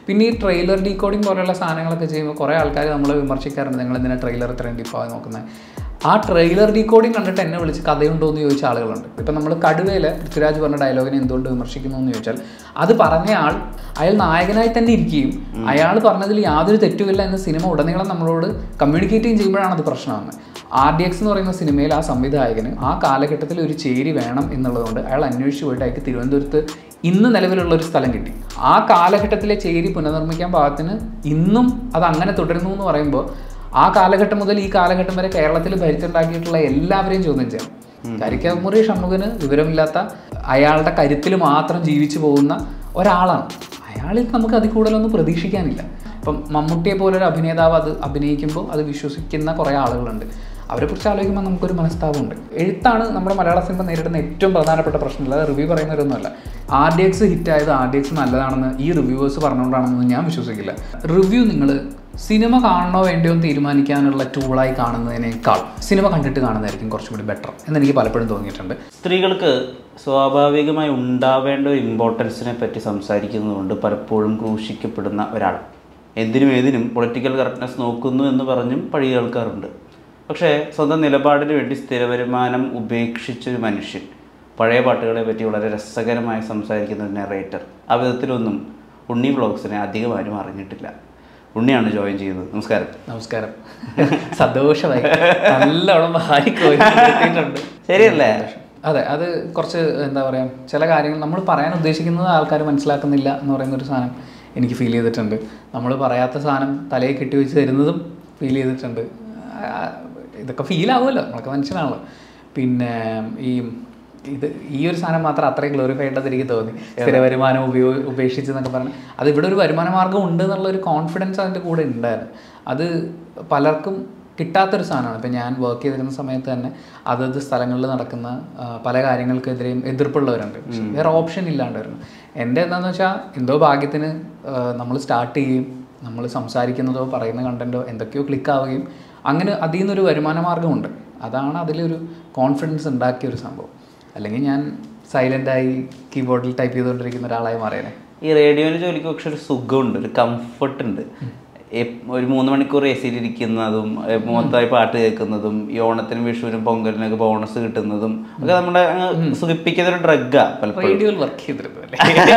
പിന്നെ ഈ trailer decoding പോലെയുള്ള സാധനങ്ങളൊക്കെ ചെയ്യുമ്പോൾ കുറേ ആൾക്കാർ നമ്മളെ വിമർശിക്കാറുണ്ട് നിങ്ങൾ എന്തിനാ ട്രെയിലർ ഇത്രയും ഡിപ്പായി നോക്കുന്നത് ആ ട്രെയിലർ ഡീകോഡിങ് കണ്ടിട്ട് എന്നെ വിളിച്ച് കഥയുണ്ടോ എന്ന് ചോദിച്ച ആളുകളുണ്ട് ഇപ്പം നമ്മൾ കടുവയിൽ പൃഥ്വിരാജ് പറഞ്ഞ ഡയലോഗിനെ എന്തുകൊണ്ട് വിമർശിക്കുന്നു എന്ന് ചോദിച്ചാൽ അത് പറഞ്ഞ ആൾ അയാൾ നായകനായി തന്നെ ഇരിക്കുകയും അയാൾ പറഞ്ഞതിൽ യാതൊരു തെറ്റുമില്ല എന്ന സിനിമ ഉടനീളം നമ്മളോട് കമ്മ്യൂണിക്കേറ്റ് ചെയ്യുമ്പോഴാണ് അത് പ്രശ്നമാകുന്നത് ആർ ഡി എക്സ് എന്ന് പറയുന്ന സിനിമയിൽ ആ സംവിധായകന് ആ കാലഘട്ടത്തിൽ ഒരു ചേരി വേണം എന്നുള്ളതുകൊണ്ട് അയാൾ അന്വേഷിച്ച് പോയിട്ട് അയാൾക്ക് തിരുവനന്തപുരത്ത് ഇന്ന് നിലവിലുള്ള ഒരു സ്ഥലം കിട്ടി ആ കാലഘട്ടത്തിലെ ചേരി പുനർനിർമ്മിക്കാൻ പാകത്തിന് ഇന്നും അത് അങ്ങനെ തുടരുന്നു എന്ന് പറയുമ്പോൾ ആ കാലഘട്ടം മുതൽ ഈ കാലഘട്ടം വരെ കേരളത്തിൽ ഭരിച്ചുണ്ടാക്കിയിട്ടുള്ള എല്ലാവരെയും ചോദ്യം ചെയ്യാം കരിക്കാമുറി ഷൺമുഖന് വിവരമില്ലാത്ത അയാളുടെ കരുത്തിൽ മാത്രം ജീവിച്ചു പോകുന്ന ഒരാളാണ് അയാളിൽ നമുക്ക് അതിൽ കൂടുതലൊന്നും പ്രതീക്ഷിക്കാനില്ല ഇപ്പം മമ്മൂട്ടിയെ പോലൊരു അഭിനേതാവ് അത് അഭിനയിക്കുമ്പോൾ അത് വിശ്വസിക്കുന്ന കുറേ ആളുകളുണ്ട് അവരെക്കുറിച്ച് ആലോചിക്കുമ്പോൾ നമുക്കൊരു മനസ്താപമുണ്ട് എഴുത്താണ് നമ്മുടെ മലയാള സിനിമ നേരിടുന്ന ഏറ്റവും പ്രധാനപ്പെട്ട പ്രശ്നം അല്ലാതെ റിവ്യൂ പറയുന്നവരൊന്നുമല്ല ആർ ഡി എക്സ് ഹിറ്റായത് ആർ ഡി എക്സ് നല്ലതാണെന്ന് ഈ റിവ്യൂവേഴ്സ് പറഞ്ഞുകൊണ്ടാണെന്ന് ഞാൻ വിശ്വസിക്കില്ല റിവ്യൂ നിങ്ങൾ സിനിമ കാണണോ വേണ്ടിയോ എന്ന് തീരുമാനിക്കാനുള്ള ടൂളായി കാണുന്നതിനേക്കാൾ സിനിമ കണ്ടിട്ട് കാണുന്നതായിരിക്കും കുറച്ചും കൂടി ബെറ്റർ എന്ന് എനിക്ക് പലപ്പോഴും തോന്നിയിട്ടുണ്ട് സ്ത്രീകൾക്ക് സ്വാഭാവികമായി ഉണ്ടാവേണ്ട ഒരു ഇമ്പോർട്ടൻസിനെ പറ്റി സംസാരിക്കുന്നതുകൊണ്ട് പലപ്പോഴും ക്രൂശിക്കപ്പെടുന്ന ഒരാൾ എന്തിനും ഏതിനും പൊളിറ്റിക്കൽ കറക്റ്റ്നെസ് നോക്കുന്നു എന്ന് പറഞ്ഞും പഴി കേൾക്കാറുണ്ട് പക്ഷേ സ്വന്തം നിലപാടിന് വേണ്ടി സ്ഥിരവരുമാനം ഉപേക്ഷിച്ചൊരു മനുഷ്യൻ പഴയ പാട്ടുകളെ പറ്റി വളരെ രസകരമായി സംസാരിക്കുന്ന ഒരു നെറേറ്റർ ആ വിധത്തിലൊന്നും ഉണ്ണി വ്ളോഗ്സിനെ അധികം ആരും അറിഞ്ഞിട്ടില്ല ഉണ്ണിയാണ് ജോയിൻ ചെയ്യുന്നത് നമസ്കാരം നമസ്കാരം സന്തോഷമായി നല്ലോണം വായിക്കോയിട്ടുണ്ട് ശരിയല്ലേ അതെ അത് കുറച്ച് എന്താ പറയുക ചില കാര്യങ്ങൾ നമ്മൾ പറയാൻ ഉദ്ദേശിക്കുന്നത് ആൾക്കാർ മനസ്സിലാക്കുന്നില്ല എന്ന് പറയുന്ന ഒരു സാധനം എനിക്ക് ഫീൽ ചെയ്തിട്ടുണ്ട് നമ്മൾ പറയാത്ത സാധനം തലയിൽ കെട്ടി വെച്ച് തരുന്നതും ഫീൽ ചെയ്തിട്ടുണ്ട് ആ, ഇതൊക്കെ ഫീൽ ആവുമല്ലോ നമ്മളൊക്കെ മനുഷ്യനാണല്ലോ പിന്നെ ഈ ഇത് ഈ ഒരു സാധനം മാത്രം അത്രയും ഗ്ലോറിഫൈഡ് ആയിട്ട് എനിക്ക് തോന്നി സ്ഥിര വരുമാനം ഉപയോ ഉപേക്ഷിച്ച് എന്നൊക്കെ പറഞ്ഞ് അത് ഇവിടെ ഒരു വരുമാന മാർഗ്ഗം ഉണ്ട് എന്നുള്ള ഒരു കോൺഫിഡൻസ് അതിൻ്റെ കൂടെ ഉണ്ടായിരുന്നു അത് പലർക്കും കിട്ടാത്തൊരു സാധനമാണ് ഇപ്പം ഞാൻ വർക്ക് ചെയ്തിരുന്ന സമയത്ത് തന്നെ അതത് സ്ഥലങ്ങളിൽ നടക്കുന്ന ആ, പല കാര്യങ്ങൾക്കെതിരെയും എതിർപ്പുള്ളവരുണ്ട് പക്ഷെ വേറെ ഓപ്ഷൻ ഇല്ലാണ്ട് വരുന്നു എൻ്റെ എന്താണെന്ന് വെച്ചാൽ എന്തോ ഭാഗ്യത്തിന് നമ്മൾ സ്റ്റാർട്ട് ചെയ്യുകയും നമ്മൾ സംസാരിക്കുന്നതോ പറയുന്ന കണ്ടൻറ്റോ എന്തൊക്കെയോ ക്ലിക്ക് ആവുകയും അങ്ങനെ അതിൽ നിന്നൊരു വരുമാന മാർഗ്ഗമുണ്ട് അതാണ് അതിലൊരു കോൺഫിഡൻസ് ഉണ്ടാക്കിയ ഒരു സംഭവം അല്ലെങ്കിൽ ഞാൻ സൈലൻ്റായി കീബോർഡിൽ ടൈപ്പ് ചെയ്തുകൊണ്ടിരിക്കുന്ന ഒരാളായി മാറിയേനെ ഈ റേഡിയോയിൽ ജോലിക്ക് പക്ഷെ ഒരു സുഖമുണ്ട് ഒരു കംഫർട്ട് ഉണ്ട് എപ്- ഒരു മൂന്ന് മണിക്കൂർ എ സിയിൽ ഇരിക്കുന്നതും എ, മൊത്തമായി പാട്ട് കേൾക്കുന്നതും ഈ ഓണത്തിനും വിഷുവിനും പൊങ്കലിനൊക്കെ ബോണസ് കിട്ടുന്നതും ഒക്കെ നമ്മുടെ അങ്ങ് സുഖിപ്പിക്കുന്ന ഒരു ഡ്രഗാ പലപ്പോഴും റേഡിയോയിൽ വർക്ക് ചെയ്തിരുന്നു അല്ലേ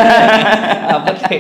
അപ്പത്തേ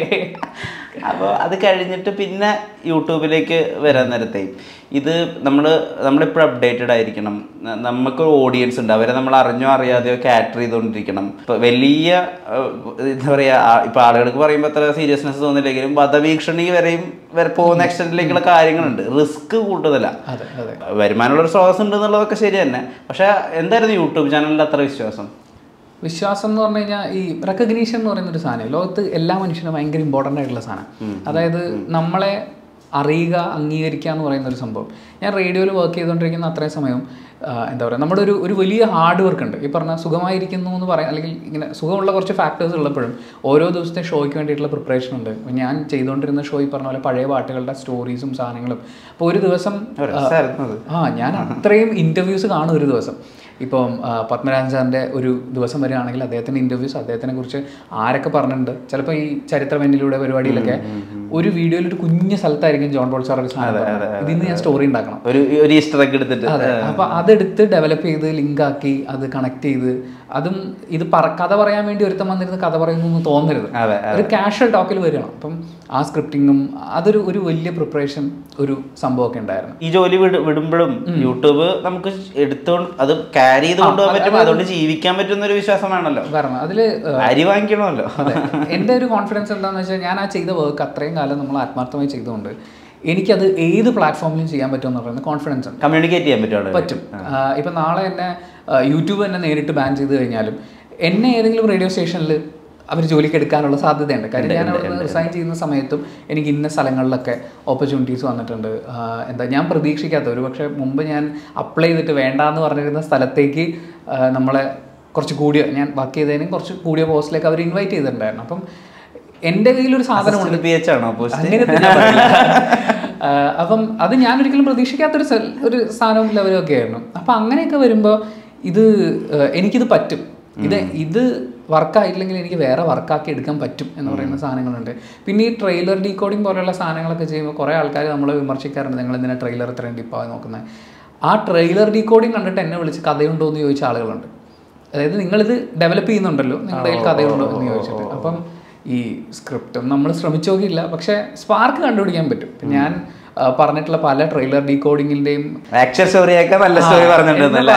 അപ്പോൾ അത് കഴിഞ്ഞിട്ട് പിന്നെ യൂട്യൂബിലേക്ക് വരാൻ നേരത്തെയും ഇത് നമ്മൾ നമ്മളിപ്പോഴും അപ്ഡേറ്റഡ് ആയിരിക്കണം ന- നമുക്കൊരു ഓഡിയൻസ് ഉണ്ട് അവരെ നമ്മൾ അറിഞ്ഞോ അറിയാതെയോ കാറ്റർ ചെയ്തുകൊണ്ടിരിക്കണം ഇപ്പൊ വലിയ ഏഹ്, എന്താ പറയാ ആ- ഇപ്പൊ ആളുകൾക്ക് പറയുമ്പോൾ അത്ര സീരിയസ്നെസ് തോന്നില്ലെങ്കിലും വധവീക്ഷണി വരെയും വരെ പോകുന്ന എക്സ്റ്റൻറ്റിലേക്കുള്ള കാര്യങ്ങളുണ്ട് റിസ്ക് കൂടുതലാണ് അതെ അതെ വരുമാനമുള്ള ഒരു സ്രോതസ് ഉണ്ട് എന്നുള്ളതൊക്കെ ശരി തന്നെ പക്ഷെ എന്തായിരുന്നു യൂട്യൂബ് ചാനലിൽ അത്ര വിശ്വാസം വിശ്വാസം എന്ന് പറഞ്ഞു കഴിഞ്ഞാൽ ഈ റെക്കഗ്നീഷൻ എന്ന് പറയുന്ന ഒരു സാധനം ലോകത്ത് എല്ലാ മനുഷ്യനും ഭയങ്കര ഇമ്പോർട്ടൻ്റ് ആയിട്ടുള്ള സാധനം അതായത് നമ്മളെ അറിയുക അംഗീകരിക്കുക എന്ന് പറയുന്ന ഒരു സംഭവം ഞാൻ റേഡിയോയിൽ വർക്ക് ചെയ്തുകൊണ്ടിരിക്കുന്ന അത്രയും സമയം ആ, എന്താ പറയുക നമ്മുടെ ഒരു ഒരു വലിയ ഹാർഡ് വർക്ക് ഉണ്ട് ഈ പറഞ്ഞ സുഖമായിരിക്കുന്നു എന്ന് പറയാം അല്ലെങ്കിൽ ഇങ്ങനെ സുഖമുള്ള കുറച്ച് ഫാക്ടേഴ്സ് ഉള്ളപ്പോഴും ഓരോ ദിവസത്തെ ഷോയ്ക്ക് വേണ്ടിയിട്ടുള്ള പ്രിപ്പറേഷൻ ഉണ്ട് ഇപ്പൊ ഞാൻ ചെയ്തുകൊണ്ടിരുന്ന ഷോ ഈ പറഞ്ഞ പോലെ പഴയ പാട്ടുകളുടെ സ്റ്റോറീസും സാധനങ്ങളും അപ്പോൾ ഒരു ദിവസം ഒരു രസമായിരുന്നു അത്. ആ ഞാൻ അത്രയും ഇൻ്റർവ്യൂസ് കാണും ഒരു ദിവസം ഇപ്പം ആ, പത്മരാജൻ സാറിൻ്റെ ഒരു ദിവസം വരികയാണെങ്കിൽ അദ്ദേഹത്തിൻ്റെ ഇൻ്റർവ്യൂസ് അദ്ദേഹത്തിനെ കുറിച്ച് ആരൊക്കെ പറഞ്ഞിട്ടുണ്ട് ചിലപ്പോൾ ഈ ചരിത്രമെന്നിലൂടെ പരിപാടിയിലൊക്കെ ഒരു വീഡിയോയിൽ ഒരു കുഞ്ഞു സ്ഥലത്തായിരിക്കും ജോൺ പോൾ സാർ ഒരു സാധനം പറഞ്ഞത്. ഇതിൽ നിന്ന് ഞാൻ സ്റ്റോറി ഉണ്ടാക്കണം ഒരു ഒരു ഈസ്റ്റർ ഒക്കെ എടുത്തിട്ട് അതെ അപ്പൊ അതെടുത്ത് ഡെവലപ്പ് ചെയ്ത് ലിങ്ക് ആക്കി അത് കണക്ട് ചെയ്ത് അതും ഇത് പറ കഥ പറയാൻ വേണ്ടി ഒരുത്തം വന്നിരുന്ന് കഥ പറയുന്നു എന്ന് തോന്നരുത് അതെ, ഒരു കാഷ്വൽ ടോക്കിൽ വരികയാണ് അപ്പം ആ സ്ക്രിപ്റ്റിങ്ങും അതൊരു ഒരു വലിയ പ്രിപ്പറേഷൻ ഒരു സംഭവമൊക്കെ ഉണ്ടായിരുന്നു ഈ ജോലി വിട വിടുമ്പോഴും യൂട്യൂബ് നമുക്ക് എടുത്തോണ്ട് അത് ക്യാരി ചെയ്ത് കൊണ്ടുപോകാൻ പറ്റും അതുകൊണ്ട് ജീവിക്കാൻ പറ്റുന്ന ഒരു വിശ്വാസമാണല്ലോ കാരണം അതില് ഏഹ്, അരി വാങ്ങിക്കണമല്ലോ അതെ എൻ്റെ ഒരു കോൺഫിഡൻസ് എന്താണെന്ന് വെച്ചാൽ ഞാൻ ആ ചെയ്ത വർക്ക് അത്രയും കാലം നമ്മൾ ആത്മാർത്ഥമായി ചെയ്തുകൊണ്ട് എനിക്കത് ഏത് പ്ലാറ്റ്ഫോമിലും ചെയ്യാൻ പറ്റുമെന്ന് പറയുന്ന കോൺഫിഡൻസ് ഉണ്ട് കമ്മ്യൂണിക്കേറ്റ് ചെയ്യാൻ പറ്റും ആളുകൾ പറ്റും ആഹ് ഇപ്പൊ നാളെ എന്നെ ആഹ് യൂട്യൂബ് തന്നെ നേരിട്ട് ബാൻ ചെയ്ത് കഴിഞ്ഞാലും എന്നെ ഏതെങ്കിലും റേഡിയോ സ്റ്റേഷനിൽ അവർ ജോലിക്ക് എടുക്കാനുള്ള സാധ്യതയുണ്ട് കാര്യം ഞാൻ അവിടെ നിന്ന് റിസൈൻ ചെയ്യുന്ന സമയത്തും എനിക്ക് ഇന്ന സ്ഥലങ്ങളിലൊക്കെ ഓപ്പർച്യൂണിറ്റീസ് വന്നിട്ടുണ്ട് ആഹ് എന്താ ഞാൻ പ്രതീക്ഷിക്കാത്ത ഒരു പക്ഷേ മുമ്പ് ഞാൻ അപ്ലൈ ചെയ്തിട്ട് വേണ്ടാന്ന് പറഞ്ഞിരുന്ന സ്ഥലത്തേക്ക് ആഹ് നമ്മളെ കുറച്ച് കൂടിയ ഞാൻ വർക്ക് ചെയ്തതിനും കുറച്ച് കൂടിയ പോസ്റ്റിലേക്ക് അവർ ഇൻവൈറ്റ് ചെയ്തിട്ടുണ്ടായിരുന്നു അപ്പം എൻ്റെ കയ്യിലൊരു സാധനമുണ്ട് പി എച്ച് ആണോ പോസ്റ്റ് അങ്ങനത്തെ ഞാൻ പറയില്ല. ആ, അപ്പം അത് ഞാൻ ഒരിക്കലും പ്രതീക്ഷിക്കാത്തൊരു സെൽ- ഒരു സ്ഥാനവും ലെവലും ഒക്കെ ആയിരുന്നു അപ്പം അങ്ങനെയൊക്കെ വരുമ്പോൾ ഇത് ആ, എനിക്കിത് പറ്റും ഇത് ഇത് വർക്കായില്ലെങ്കിൽ എനിക്ക് വേറെ വർക്കാക്കി എടുക്കാൻ പറ്റും എന്ന് പറയുന്ന സാധനങ്ങളുണ്ട് പിന്നെ ഈ ട്രെയിലർ ഡീകോഡിങ് പോലെയുള്ള സാധനങ്ങളൊക്കെ ചെയ്യുമ്പോൾ കുറേ ആൾക്കാർ നമ്മളെ വിമർശിക്കാറുണ്ട് നിങ്ങൾ എന്തിനാ ട്രെയിലർ ഇത്രയും ഡിപ്പായി നോക്കുന്നത് ആ ട്രെയിലർ ഡീകോഡിങ് കണ്ടിട്ട് എന്നെ വിളിച്ച് കഥയുണ്ടോ എന്ന് ചോദിച്ച ആളുകളുണ്ട് അതായത് നിങ്ങളിത് ഡെവലപ്പ് ചെയ്യുന്നുണ്ടല്ലോ നിങ്ങളുടെ കയ്യിൽ കഥയുണ്ടോ എന്ന് ചോദിച്ചിട്ട് അപ്പം ഈ സ്ക്രിപ്റ്റും നമ്മൾ ശ്രമിച്ചു നോക്കിയില്ല പക്ഷേ സ്പാർക്ക് കണ്ടുപിടിക്കാൻ പറ്റും ഇപ്പം ഞാൻ ആ, പറഞ്ഞിട്ടുള്ള പല ട്രെയിലർ ഡീകോഡിങ്ങിന്റെയും ആക്ഷൻ സ്റ്റോറിയൊക്കെ നല്ല സ്റ്റോറി പറഞ്ഞിട്ടുണ്ടല്ലേ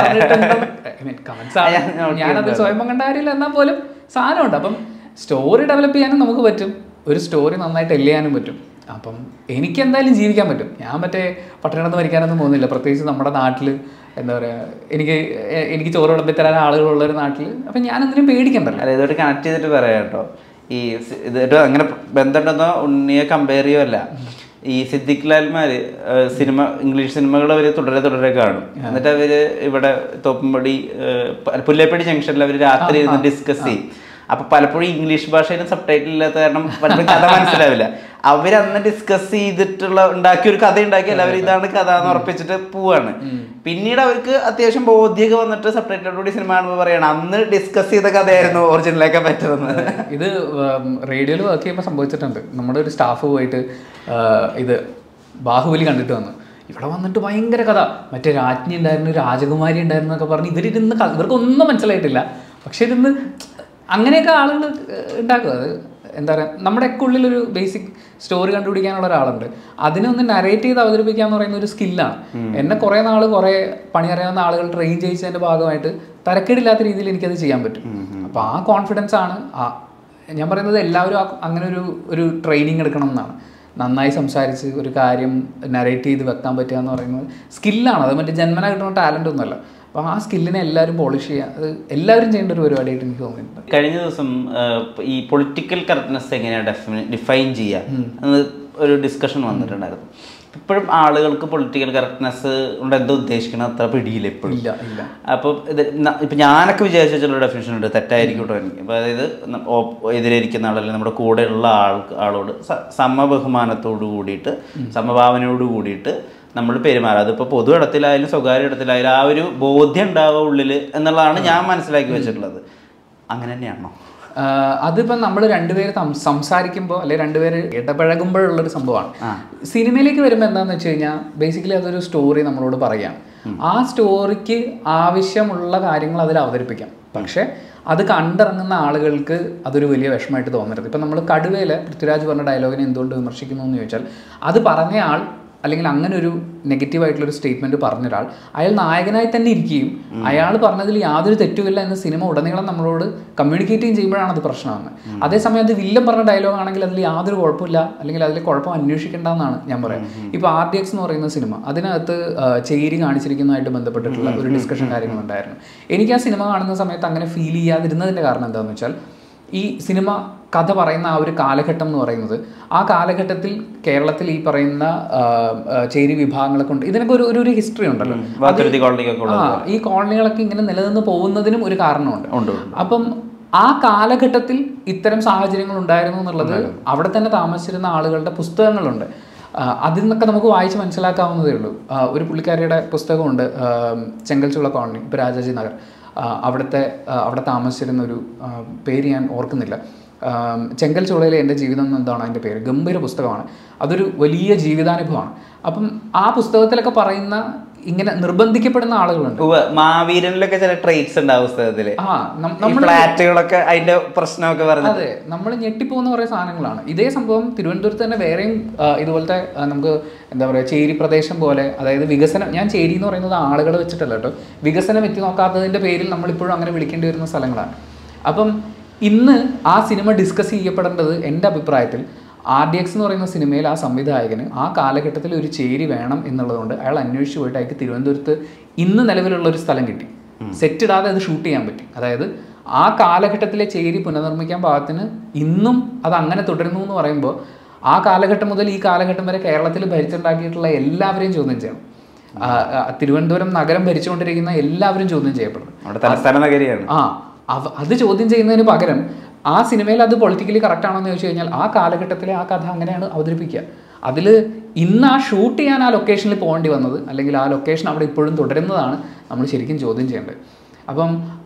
ഞാനത് സ്വയം കണ്ട കാര്യമില്ല എന്നാൽ പോലും സാധനമുണ്ട് അപ്പം സ്റ്റോറി ഡെവലപ്പ് ചെയ്യാനും നമുക്ക് പറ്റും ഒരു സ്റ്റോറി നന്നായിട്ട് എല്ല് ചെയ്യാനും പറ്റും അപ്പം എനിക്ക് എന്തായാലും ജീവിക്കാൻ പറ്റും ഞാൻ മറ്റേ പട്ടണത്ത് മരിക്കാനൊന്നും പോകുന്നില്ല പ്രത്യേകിച്ച് നമ്മുടെ നാട്ടിൽ എന്താ പറയുക എനിക്ക് എ- എനിക്ക് ചോറ് വിളമ്പി തരാൻ ആളുകളുള്ള ഒരു നാട്ടിൽ അപ്പം ഞാൻ എന്തിനും പേടിക്കണ്ടല്ലോ അല്ല ഇതോട്ട് കണക്ട് ചെയ്തിട്ട് പറയാം കേട്ടോ ഈ സി- ഇതായിട്ട് അങ്ങനെ ബന്ധമുണ്ടെന്നോ ഉണ്ണിയെ കമ്പയർ ചെയ്യുമല്ല ഈ സിദ്ദിഖ് ലാൽമാര് ഏഹ്, സിനിമ ഇംഗ്ലീഷ് സിനിമകൾ അവർ തുടരെ തുടരെ കാണും എന്നിട്ട് അവര് ഇവിടെ തോപ്പുംപടി ഏഹ്, പ- പുല്ലേപ്പടി ജംഗ്ഷനിൽ അവർ രാത്രി ഇരുന്ന് ഡിസ്കസ് ചെയ്യും അപ്പൊ പലപ്പോഴും ഇംഗ്ലീഷ് ഭാഷയിലും സബ് ടൈറ്റിൽ ഇല്ലാത്ത കാരണം പലപ്പോഴും കഥ മനസ്സിലാവില്ല അവർ അന്ന് ഡിസ്കസ് ചെയ്തിട്ടുള്ള ഉണ്ടാക്കിയ ഒരു കഥ ഉണ്ടാക്കിയല്ല അവർ ഇതാണ് കഥ എന്ന് ഉറപ്പിച്ചിട്ട് പോവാണ് പിന്നീട് അവർക്ക് അത്യാവശ്യം ബോധ്യമൊക്കെ വന്നിട്ട് സബ് ടൈറ്റിലോടുകൂടി സിനിമ കാണുമ്പോൾ പറയണം അന്ന് ഡിസ്കസ് ചെയ്ത കഥയായിരുന്നു ഒറിജിനലാക്കാൻ പറ്റുന്നത് ഇത് റേഡിയോയിൽ വർക്ക് ചെയ്യുമ്പോൾ സംഭവിച്ചിട്ടുണ്ട് നമ്മുടെ ഒരു സ്റ്റാഫ് പോയിട്ട് ആ, ഇത് ബാഹുബലി കണ്ടിട്ട് വന്നു ഇവിടെ വന്നിട്ട് ഭയങ്കര കഥ മറ്റേ രാജ്ഞി ഉണ്ടായിരുന്നു രാജകുമാരി ഉണ്ടായിരുന്നു എന്നൊക്കെ പറഞ്ഞ് ഇവരിരുന്ന് ക- ഇവർക്കൊന്നും മനസ്സിലായിട്ടില്ല പക്ഷെ ഇരുന്ന് അങ്ങനെയൊക്കെ ആളുകൾ ഉണ്ടാക്കും അത് എന്താ പറയുക നമ്മുടെയൊക്കെ ഉള്ളിലൊരു ബേസിക് സ്റ്റോറി കണ്ടുപിടിക്കാനുള്ള ഒരാളുണ്ട് അതിനെ ഒന്ന് നരേറ്റ് ചെയ്ത് അവതരിപ്പിക്കുക എന്ന് പറയുന്ന ഒരു സ്കില്ലാണ് എന്നെ കുറേ നാൾ കുറേ പണി അറിയാവുന്ന ആളുകൾ ട്രെയിൻ ചെയ്യിച്ചതിൻ്റെ ഭാഗമായിട്ട് തരക്കേടില്ലാത്ത രീതിയിൽ എനിക്കത് ചെയ്യാൻ പറ്റും അപ്പോൾ ആ കോൺഫിഡൻസ് ആണ് ആ ഞാൻ പറയുന്നത് എല്ലാവരും ആ- അങ്ങനെ ഒരു ഒരു ട്രെയിനിങ് എടുക്കണം എന്നാണ് നന്നായി സംസാരിച്ച് ഒരു കാര്യം നരേറ്റ് ചെയ്ത് വെക്കാൻ പറ്റുക എന്ന് പറയുന്നത് സ്കില്ലാണ് അത് മറ്റേ ജന്മന കിട്ടുന്ന ടാലൻ്റ് ഒന്നുമല്ല അപ്പോൾ ആ സ്കില്ലിനെ എല്ലാവരും പോളിഷ് ചെയ്യുക അത് എല്ലാവരും ചെയ്യേണ്ട ഒരു പരിപാടിയായിട്ട് എനിക്ക് തോന്നിയിട്ടുണ്ട് കഴിഞ്ഞ ദിവസം ആഹ്, ഈ പൊളിറ്റിക്കൽ കറക്റ്റ്നെസ് എങ്ങനെയാണ് ഡിഫൈൻ ചെയ്യുക എന്ന് ഒരു ഡിസ്കഷൻ വന്നിട്ടുണ്ടായിരുന്നു ഇപ്പോഴും ആളുകൾക്ക് പൊളിറ്റിക്കൽ കറക്റ്റ്നെസ് കൊണ്ട് എന്താ ഉദ്ദേശിക്കണം അത്ര പിടിയില്ല ഇപ്പോഴും ഇല്ല ഇല്ല അപ്പോൾ ഇത് ന- ഇപ്പൊ ഞാനൊക്കെ വിചാരിച്ച ചില ഡെഫിനേഷൻ ഉണ്ട് തെറ്റായിരിക്കും കേട്ടോ എനിക്ക് അപ്പോൾ അതായത് ന- ഓ- എതിരിരിക്കുന്ന ആളല്ലെങ്കിൽ നമ്മുടെ കൂടെയുള്ള ആൾ ആളോട് സ- സമബഹുമാനത്തോട് കൂടിയിട്ട് സമഭാവനയോട് കൂടിയിട്ട് നമ്മൾ പെരുമാറുക അതിപ്പോൾ പൊതു ഇടത്തിലായാലും സ്വകാര്യ ഇടത്തിലായാലും ആ ഒരു ബോധ്യം ഉണ്ടാവുക ഉള്ളിൽ എന്നുള്ളതാണ് ഞാൻ മനസ്സിലാക്കി വെച്ചിട്ടുള്ളത് അങ്ങനെ തന്നെയാണോ ആഹ് അതിപ്പം നമ്മൾ രണ്ടുപേര് സം- സംസാരിക്കുമ്പോൾ അല്ലെ രണ്ടുപേര് ഇടപഴകുമ്പോഴുള്ളൊരു സംഭവമാണ് സിനിമയിലേക്ക് വരുമ്പോൾ എന്താണെന്ന് വെച്ച് കഴിഞ്ഞാൽ ബേസിക്കലി അതൊരു സ്റ്റോറി നമ്മളോട് പറയാം ആ സ്റ്റോറിക്ക് ആവശ്യമുള്ള കാര്യങ്ങൾ അതിൽ അവതരിപ്പിക്കാം പക്ഷേ അത് കണ്ടിറങ്ങുന്ന ആളുകൾക്ക് അതൊരു വലിയ വിഷമമായിട്ട് തോന്നരുത് ഇപ്പം നമ്മൾ കടുവയിൽ പൃഥ്വിരാജ് പറഞ്ഞ ഡയലോഗിനെ എന്തുകൊണ്ട് വിമർശിക്കുന്നു എന്ന് ചോദിച്ചാൽ അത് പറഞ്ഞ ആൾ അല്ലെങ്കിൽ അങ്ങനെ ഒരു നെഗറ്റീവ് ആയിട്ടുള്ള ഒരു സ്റ്റേറ്റ്മെന്റ് പറഞ്ഞ ഒരാൾ അയാൾ നായകനായി തന്നെ ഇരിക്കുകയും അയാൾ പറഞ്ഞതിൽ യാതൊരു തെറ്റുമില്ല എന്ന് സിനിമ ഉടനീളം നമ്മളോട് കമ്മ്യൂണിക്കേറ്റ് ചെയ്യുമ്പോഴാണ് അത് പ്രശ്നമാകുന്നത് അതേസമയം അത് വില്ലൻ പറഞ്ഞ ഡയലോഗ് ആണെങ്കിൽ അതിൽ യാതൊരു കുഴപ്പമില്ല അല്ലെങ്കിൽ അതിൽ കുഴപ്പം അന്വേഷിക്കേണ്ട എന്നാണ് ഞാൻ പറയാം ഇപ്പൊ ആർ ഡി എക്സ് എന്ന് പറയുന്ന സിനിമ അതിനകത്ത് ആ, ചേരി കാണിച്ചിരിക്കുന്നതായിട്ട് ബന്ധപ്പെട്ടിട്ടുള്ള ഒരു ഡിസ്കഷൻ കാര്യങ്ങളുണ്ടായിരുന്നു എനിക്ക് ആ സിനിമ കാണുന്ന സമയത്ത് അങ്ങനെ ഫീൽ ചെയ്യാതിരുന്നതിന്റെ കാരണം എന്താണെന്ന് വെച്ചാൽ ഈ സിനിമ കഥ പറയുന്ന ആ ഒരു കാലഘട്ടം എന്ന് പറയുന്നത് ആ കാലഘട്ടത്തിൽ കേരളത്തിൽ ഈ പറയുന്ന ആ, ആ, ചേരി വിഭാഗങ്ങളെ കൊണ്ട് ഇതിനൊക്കെ ഒരു ഒരു- ഒരു ഹിസ്റ്ററി ഉണ്ടല്ലോ വാത്തുരുത്തി കോളനിക്കൊക്കെ ഉള്ളത് ആ ഈ കോളനികളൊക്കെ ഇങ്ങനെ നിലനിന്ന് പോകുന്നതിനും ഒരു കാരണമുണ്ട് ഉണ്ട് അപ്പം ആ കാലഘട്ടത്തിൽ ഇത്തരം സാഹചര്യങ്ങൾ ഉണ്ടായിരുന്നു എന്നുള്ളത് അവിടെ തന്നെ താമസിച്ചിരുന്ന ആളുകളുടെ പുസ്തകങ്ങളുണ്ട് ആ, അതിൽ നിന്നൊക്കെ നമുക്ക് വായിച്ച് മനസ്സിലാക്കാവുന്നതേ ഉള്ളൂ ആ, ഒരു പുള്ളിക്കാരിയുടെ പുസ്തകമുണ്ട് ആ, ചെങ്കൽച്ചുള്ള കോളനി ഇപ്പോൾ രാജാജി നഗർ ആ, അവിടുത്തെ ആ, അവിടെ താമസിച്ചിരുന്ന ഒരു ആ, പേര് ഞാൻ ഓർക്കുന്നില്ല ആ, ചെങ്കൽ ചുളയിലെ എൻ്റെ ജീവിതം എന്താണ് അതിൻ്റെ പേര് ഗംഭീര പുസ്തകമാണ് അതൊരു വലിയ ജീവിതാനുഭവമാണ് അപ്പം ആ പുസ്തകത്തിലൊക്കെ പറയുന്ന ഇങ്ങനെ നിർബന്ധിക്കപ്പെടുന്ന ആളുകളുണ്ട് ഉവ്വ്, മാവീരനിലൊക്കെ ചില ട്രേറ്റ്സ് ഉണ്ട് ആ പുസ്തകത്തില് ആ നം- ഈ ഫ്ലാറ്റുകളൊക്കെ അതിന്റെ പ്രശ്നമൊക്കെ പറഞ്ഞു അതെ നമ്മൾ ഞെട്ടിപ്പോകുന്ന കുറേ സാധനങ്ങളാണ് ഇതേ സംഭവം തിരുവനന്തപുരത്ത് തന്നെ വേറെയും ആ, ഇതുപോലത്തെ ആ, നമുക്ക് എന്താ പറയുക ചേരി പ്രദേശം പോലെ അതായത് വികസനം ഞാൻ ചേരി എന്ന് പറയുന്നത് ആളുകൾ വെച്ചിട്ടല്ല കേട്ടോ വികസനം എത്തി നോക്കാത്തതിൻ്റെ പേരിൽ നമ്മളിപ്പോഴും അങ്ങനെ വിളിക്കേണ്ടി വരുന്ന സ്ഥലങ്ങളാണ് അപ്പം ഇന്ന് ആ സിനിമ ഡിസ്കസ് ചെയ്യപ്പെടേണ്ടത് എൻ്റെ അഭിപ്രായത്തിൽ ആർ ഡി എക്സ് എന്ന് പറയുന്ന സിനിമയിൽ ആ സംവിധായകന് ആ കാലഘട്ടത്തിൽ ഒരു ചേരി വേണം എന്നുള്ളതുകൊണ്ട് അയാൾ അന്വേഷിച്ച് പോയിട്ട് അയാൾക്ക് തിരുവനന്തപുരത്ത് ഇന്ന് നിലവിലുള്ള ഒരു സ്ഥലം കിട്ടി സെറ്റ് ഇടാതെ അത് ഷൂട്ട് ചെയ്യാൻ പറ്റി അതായത് ആ കാലഘട്ടത്തിലെ ചേരി പുനർനിർമ്മിക്കാൻ പാകത്തിന് ഇന്നും അത് അങ്ങനെ തുടരുന്നു എന്ന് പറയുമ്പോൾ ആ കാലഘട്ടം മുതൽ ഈ കാലഘട്ടം വരെ കേരളത്തിൽ ഭരിച്ചുണ്ടാക്കിയിട്ടുള്ള എല്ലാവരെയും ചോദ്യം ചെയ്യണം ആ, ആ, തിരുവനന്തപുരം നഗരം ഭരിച്ചുകൊണ്ടിരിക്കുന്ന എല്ലാവരും ചോദ്യം ചെയ്യപ്പെടണം നമ്മുടെ തലസ്ഥാന നഗരിയാണ് ആ അവ- അത് ചോദ്യം ചെയ്യുന്നതിന് പകരം ആ സിനിമയിൽ അത് പൊളിറ്റിക്കലി കറക്റ്റ് ആണോ എന്ന് ചോദിച്ചു കഴിഞ്ഞാൽ ആ കാലഘട്ടത്തിലെ ആ കഥ അങ്ങനെയാണ് അവതരിപ്പിക്കുക അതിൽ ഇന്ന് ആ ഷൂട്ട് ചെയ്യാൻ ആ ലൊക്കേഷനിൽ പോകേണ്ടി വന്നത് അല്ലെങ്കിൽ ആ ലൊക്കേഷൻ അവിടെ ഇപ്പോഴും തുടരുന്നതാണ് നമ്മൾ ശരിക്കും ചോദ്യം ചെയ്യേണ്ടത് അപ്പം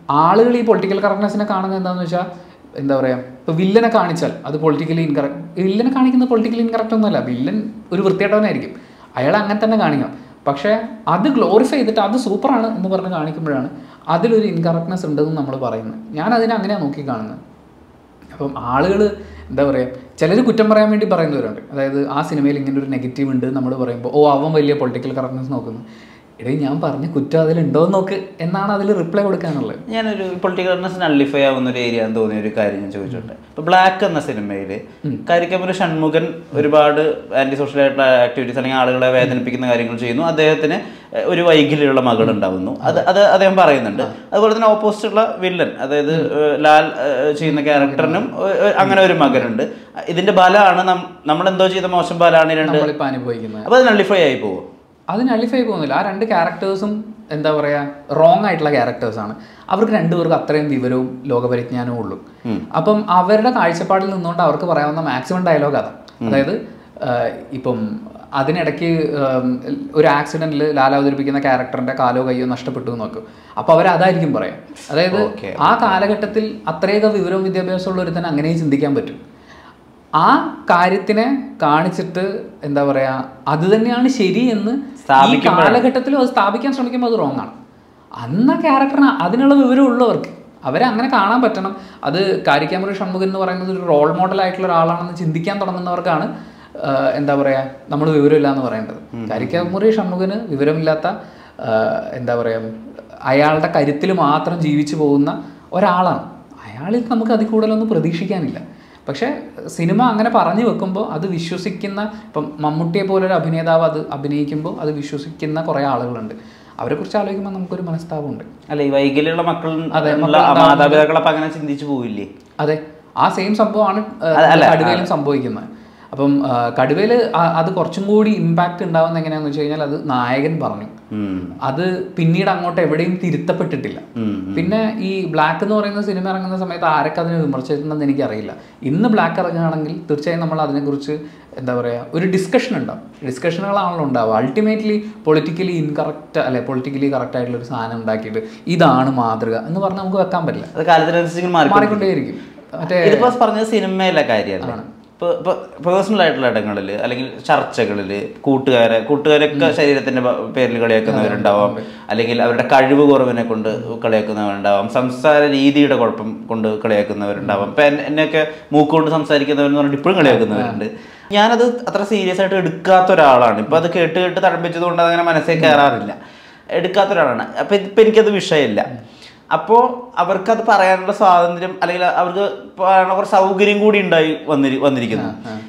ആളുകൾ ഈ പൊളിറ്റിക്കൽ കറക്റ്റ്നെസ്സിനെ കാണുന്നത് എന്താണെന്ന് വെച്ചാൽ എന്താ പറയുക ഇപ്പോൾ വില്ലനെ കാണിച്ചാൽ അത് പൊളിറ്റിക്കലി ഇൻകറക്റ്റ് വില്ലനെ കാണിക്കുന്നത് പൊളിറ്റിക്കലി ഇൻകറക്റ്റ് ഒന്നുമല്ല വില്ലൻ ഒരു വൃത്തിയായിട്ടവനായിരിക്കും അയാൾ അങ്ങനെ തന്നെ കാണിക്കണം പക്ഷേ അത് ഗ്ലോറിഫൈ ചെയ്തിട്ട് അത് സൂപ്പറാണ് എന്ന് പറഞ്ഞ് കാണിക്കുമ്പോഴാണ് അതിലൊരു ഇൻകറക്റ്റ്നെസ് ഉണ്ടെന്ന് നമ്മൾ പറയുന്നത് ഞാൻ അതിനെ അങ്ങനെയാണ് നോക്കി കാണുന്നത് അപ്പം ആളുകൾ എന്താ പറയുക ചിലർ കുറ്റം പറയാൻ വേണ്ടി പറയുന്നവരുണ്ട് അതായത് ആ സിനിമയിൽ ഇങ്ങനെ ഒരു നെഗറ്റീവ് ഉണ്ട് നമ്മൾ പറയുമ്പോൾ ഓ അവൻ വലിയ പൊളിറ്റിക്കൽ കറക്റ്റ്നെസ് നോക്കുന്നു എടേ ഞാൻ പറഞ്ഞ കുറ്റം അതിലുണ്ടോ എന്ന് നോക്ക് എന്നാണ് അതിൽ റിപ്ലൈ കൊടുക്കാനുള്ളത് ഞാനൊരു പൊളിറ്റിക്കൽ കറക്റ്റ്നസ് നള്ളിഫൈ ആവുന്ന ഒരു ഏരിയ എന്ന് തോന്നിയ ഒരു കാര്യം ഞാൻ ചോദിച്ചോട്ടെ ഇപ്പൊ ബ്ലാക്ക് എന്ന സിനിമയിൽ കരിക്കമ്പൂർ ഷൺമുഖൻ ഒരുപാട് ആന്റി സോഷ്യൽ ആയിട്ടുള്ള ആക്ടിവിറ്റീസ് അല്ലെങ്കിൽ ആളുകളെ വേദനിപ്പിക്കുന്ന കാര്യങ്ങൾ ചെയ്യുന്നു അദ്ദേഹത്തിന് ഒരു വൈകല്യമുള്ള മകൾ ഉണ്ടാവുന്നു അത് അത് അദ്ദേഹം പറയുന്നുണ്ട് അതുപോലെ തന്നെ ഓപ്പോസിറ്റ് ഉള്ള വില്ലൻ അതായത് ഏഹ്, ലാൽ ഏഹ്, ചെയ്യുന്ന ക്യാരക്ടറിനും ഏഹ്, അങ്ങനെ ഒരു മകനുണ്ട് ഇതിന്റെ ബലമാണ് നമ്മൾ എന്തോ ചെയ്ത മോശം ബലമാണ് ഈ രണ്ട് നമ്മളിപ്പോൾ അനുഭവിക്കുന്നത് അപ്പൊ അത് നള്ളിഫൈ ആയി പോകും അത് നള്ളിഫൈ പോകുന്നില്ല ആ രണ്ട് ക്യാരക്ടേഴ്സും എന്താ പറയുക റോങ് ആയിട്ടുള്ള ക്യാരക്ടേഴ്സാണ് അവർക്ക് രണ്ടുപേർക്കും അത്രയും വിവരവും ലോകപരിജ്ഞാനവും ഉള്ളൂ അപ്പം അവരുടെ കാഴ്ചപ്പാടിൽ നിന്നുകൊണ്ട് അവർക്ക് പറയാവുന്ന മാക്സിമം ഡയലോഗ് അതാണ് അതായത് ആഹ്, ഇപ്പം അതിനിടയ്ക്ക് ആം, ഒരു ആക്സിഡന്റിൽ ലാൽ അവതരിപ്പിക്കുന്ന ക്യാരക്ടറിന്റെ കാലോ കയ്യോ നഷ്ടപ്പെട്ടു എന്ന് നോക്കും അപ്പോൾ അവർ അതായിരിക്കും പറയാം അതായത് Okay, ആ കാലഘട്ടത്തിൽ അത്രയൊക്കെ വിവരവും വിദ്യാഭ്യാസമുള്ള ഒരുത്തന് അങ്ങനെയും ചിന്തിക്കാൻ പറ്റും ആ കാര്യത്തിനെ കാണിച്ചിട്ട് എന്താ പറയാ അത് തന്നെയാണ് ശരി എന്ന് ഈ സ്ഥാപിക്കുമ്പോഴാണ്. കാലഘട്ടത്തിലും അത് സ്ഥാപിക്കാൻ ശ്രമിക്കുമ്പോൾ അത് റോങ് ആണ് അന്ന ക്യാരക്ടറിന് അതിനുള്ള വിവരം ഉള്ളവർക്ക് അവരെ അങ്ങനെ കാണാൻ പറ്റണം അത് കാരിക്കാമറി ഷൺമുഖൻ എന്ന് പറയുന്നത് ഒരു റോൾ മോഡൽ ആയിട്ടുള്ള ഒരാളാണെന്ന് ചിന്തിക്കാൻ തുടങ്ങുന്നവർക്കാണ് ആ, എന്താ പറയാ നമ്മൾ വിവരമില്ല എന്ന് പറയേണ്ടത് കാരിക്കാമുറി ഷൺമുഖന് വിവരമില്ലാത്ത ആ, എന്താ പറയാ അയാളുടെ കരുത്തിൽ മാത്രം ജീവിച്ചു പോകുന്ന ഒരാളാണ് അയാളിൽ നമുക്ക് അതിൽ കൂടുതലൊന്നും പ്രതീക്ഷിക്കാനില്ല പക്ഷേ സിനിമ അങ്ങനെ പറഞ്ഞു വെക്കുമ്പോൾ അത് വിശ്വസിക്കുന്ന ഇപ്പം മമ്മൂട്ടിയെ പോലൊരു അഭിനേതാവ് അത് അഭിനയിക്കുമ്പോൾ അത് വിശ്വസിക്കുന്ന കുറേ ആളുകളുണ്ട് അവരെക്കുറിച്ച് ആലോചിക്കുമ്പോൾ നമുക്കൊരു മനസ്താപമുണ്ട് അല്ല ഈ വൈകല്യമുള്ള മക്കൾ അതെ, ഉള്ള മാതാപിതാക്കളപ്പം അങ്ങനെ ചിന്തിച്ചു പോവില്ലേ അതെ ആ സെയിം സംഭവമാണ് കടുവയിലും സംഭവിക്കുന്നത് അപ്പം കടുവയിൽ അത് കുറച്ചും കൂടി ഇമ്പാക്റ്റ് ഉണ്ടാവുന്ന എങ്ങനെയാണെന്ന് വെച്ച് കഴിഞ്ഞാൽ അത് നായകൻ പറഞ്ഞു ഉം. അത് പിന്നീട് അങ്ങോട്ട് എവിടെയും തിരുത്തപ്പെട്ടിട്ടില്ല ഉം. പിന്നെ ഈ ബ്ലാക്ക് എന്ന് പറയുന്ന സിനിമ ഇറങ്ങുന്ന സമയത്ത് ആരൊക്കെ അതിനെ വിമർശിച്ചിട്ടുണ്ടെന്ന് എനിക്കറിയില്ല ഇന്ന് ബ്ലാക്ക് ഇറങ്ങുകയാണെങ്കിൽ തീർച്ചയായും നമ്മൾ അതിനെക്കുറിച്ച് എന്താ പറയുക ഒരു ഡിസ്കഷൻ ഉണ്ടാവും ഡിസ്കഷനുകളാണല്ലോ ഉണ്ടാവുക അൾട്ടിമേറ്റ്ലി പൊളിറ്റിക്കലി ഇൻകറക്റ്റ് അല്ലെ പൊളിറ്റിക്കലി കറക്റ്റ് ആയിട്ടുള്ള ഒരു സാധനം ഉണ്ടാക്കിയിട്ട് ഇതാണ് മാതൃക എന്ന് പറഞ്ഞാൽ നമുക്ക് വെക്കാൻ പറ്റില്ല അത് കാലത്തിനനുസരിച്ച് ഇങ്ങനെ മാറിക്കൊണ്ടിരിക്കും മാറിക്കൊണ്ടേയിരിക്കും മറ്റേ ഇതിപ്പോ പറഞ്ഞത് സിനിമയിലെ കാര്യമല്ല ഇപ്പൊ ഇപ്പൊ പേഴ്സണൽ ആയിട്ടുള്ള ഇടങ്ങളിൽ അല്ലെങ്കിൽ ചർച്ചകളിൽ കൂട്ടുകാരെ കൂട്ടുകാരൊക്കെ ശരീരത്തിന്റെ പ- പേരിൽ കളിയാക്കുന്നവരുണ്ടാവാം അല്ലെങ്കിൽ അവരുടെ കഴിവ് കുറവിനെ കൊണ്ട് കളിയാക്കുന്നവരുണ്ടാവാം സംസാര രീതിയുടെ കുഴപ്പം കൊണ്ട് കളിയാക്കുന്നവരുണ്ടാവാം ഇപ്പൊ എന്നെ- എന്നെയൊക്കെ മൂക്കുകൊണ്ട് സംസാരിക്കുന്നവരെന്ന് പറഞ്ഞിട്ട് ഇപ്പോഴും കളിയാക്കുന്നവരുണ്ട് ഞാനത് അത്ര സീരിയസ് ആയിട്ട് എടുക്കാത്ത ഒരാളാണ് ഇപ്പൊ അത് കേട്ട് കേട്ട് തഴമ്പിച്ചത് കൊണ്ട് അതങ്ങനെ മനസ്സിൽ കയറാറില്ല എടുക്കാത്ത ഒരാളാണ് അപ്പൊ ഇപ്പൊ എനിക്കത് വിഷയമില്ല അപ്പോൾ അവർക്കത് പറയാനുള്ള സ്വാതന്ത്ര്യം അല്ലെങ്കിൽ അവർക്ക് പറയാനുള്ള കുറച്ച് സൗകര്യം കൂടി ഉണ്ടായി വന്നിരി വന്നിരിക്കുന്നു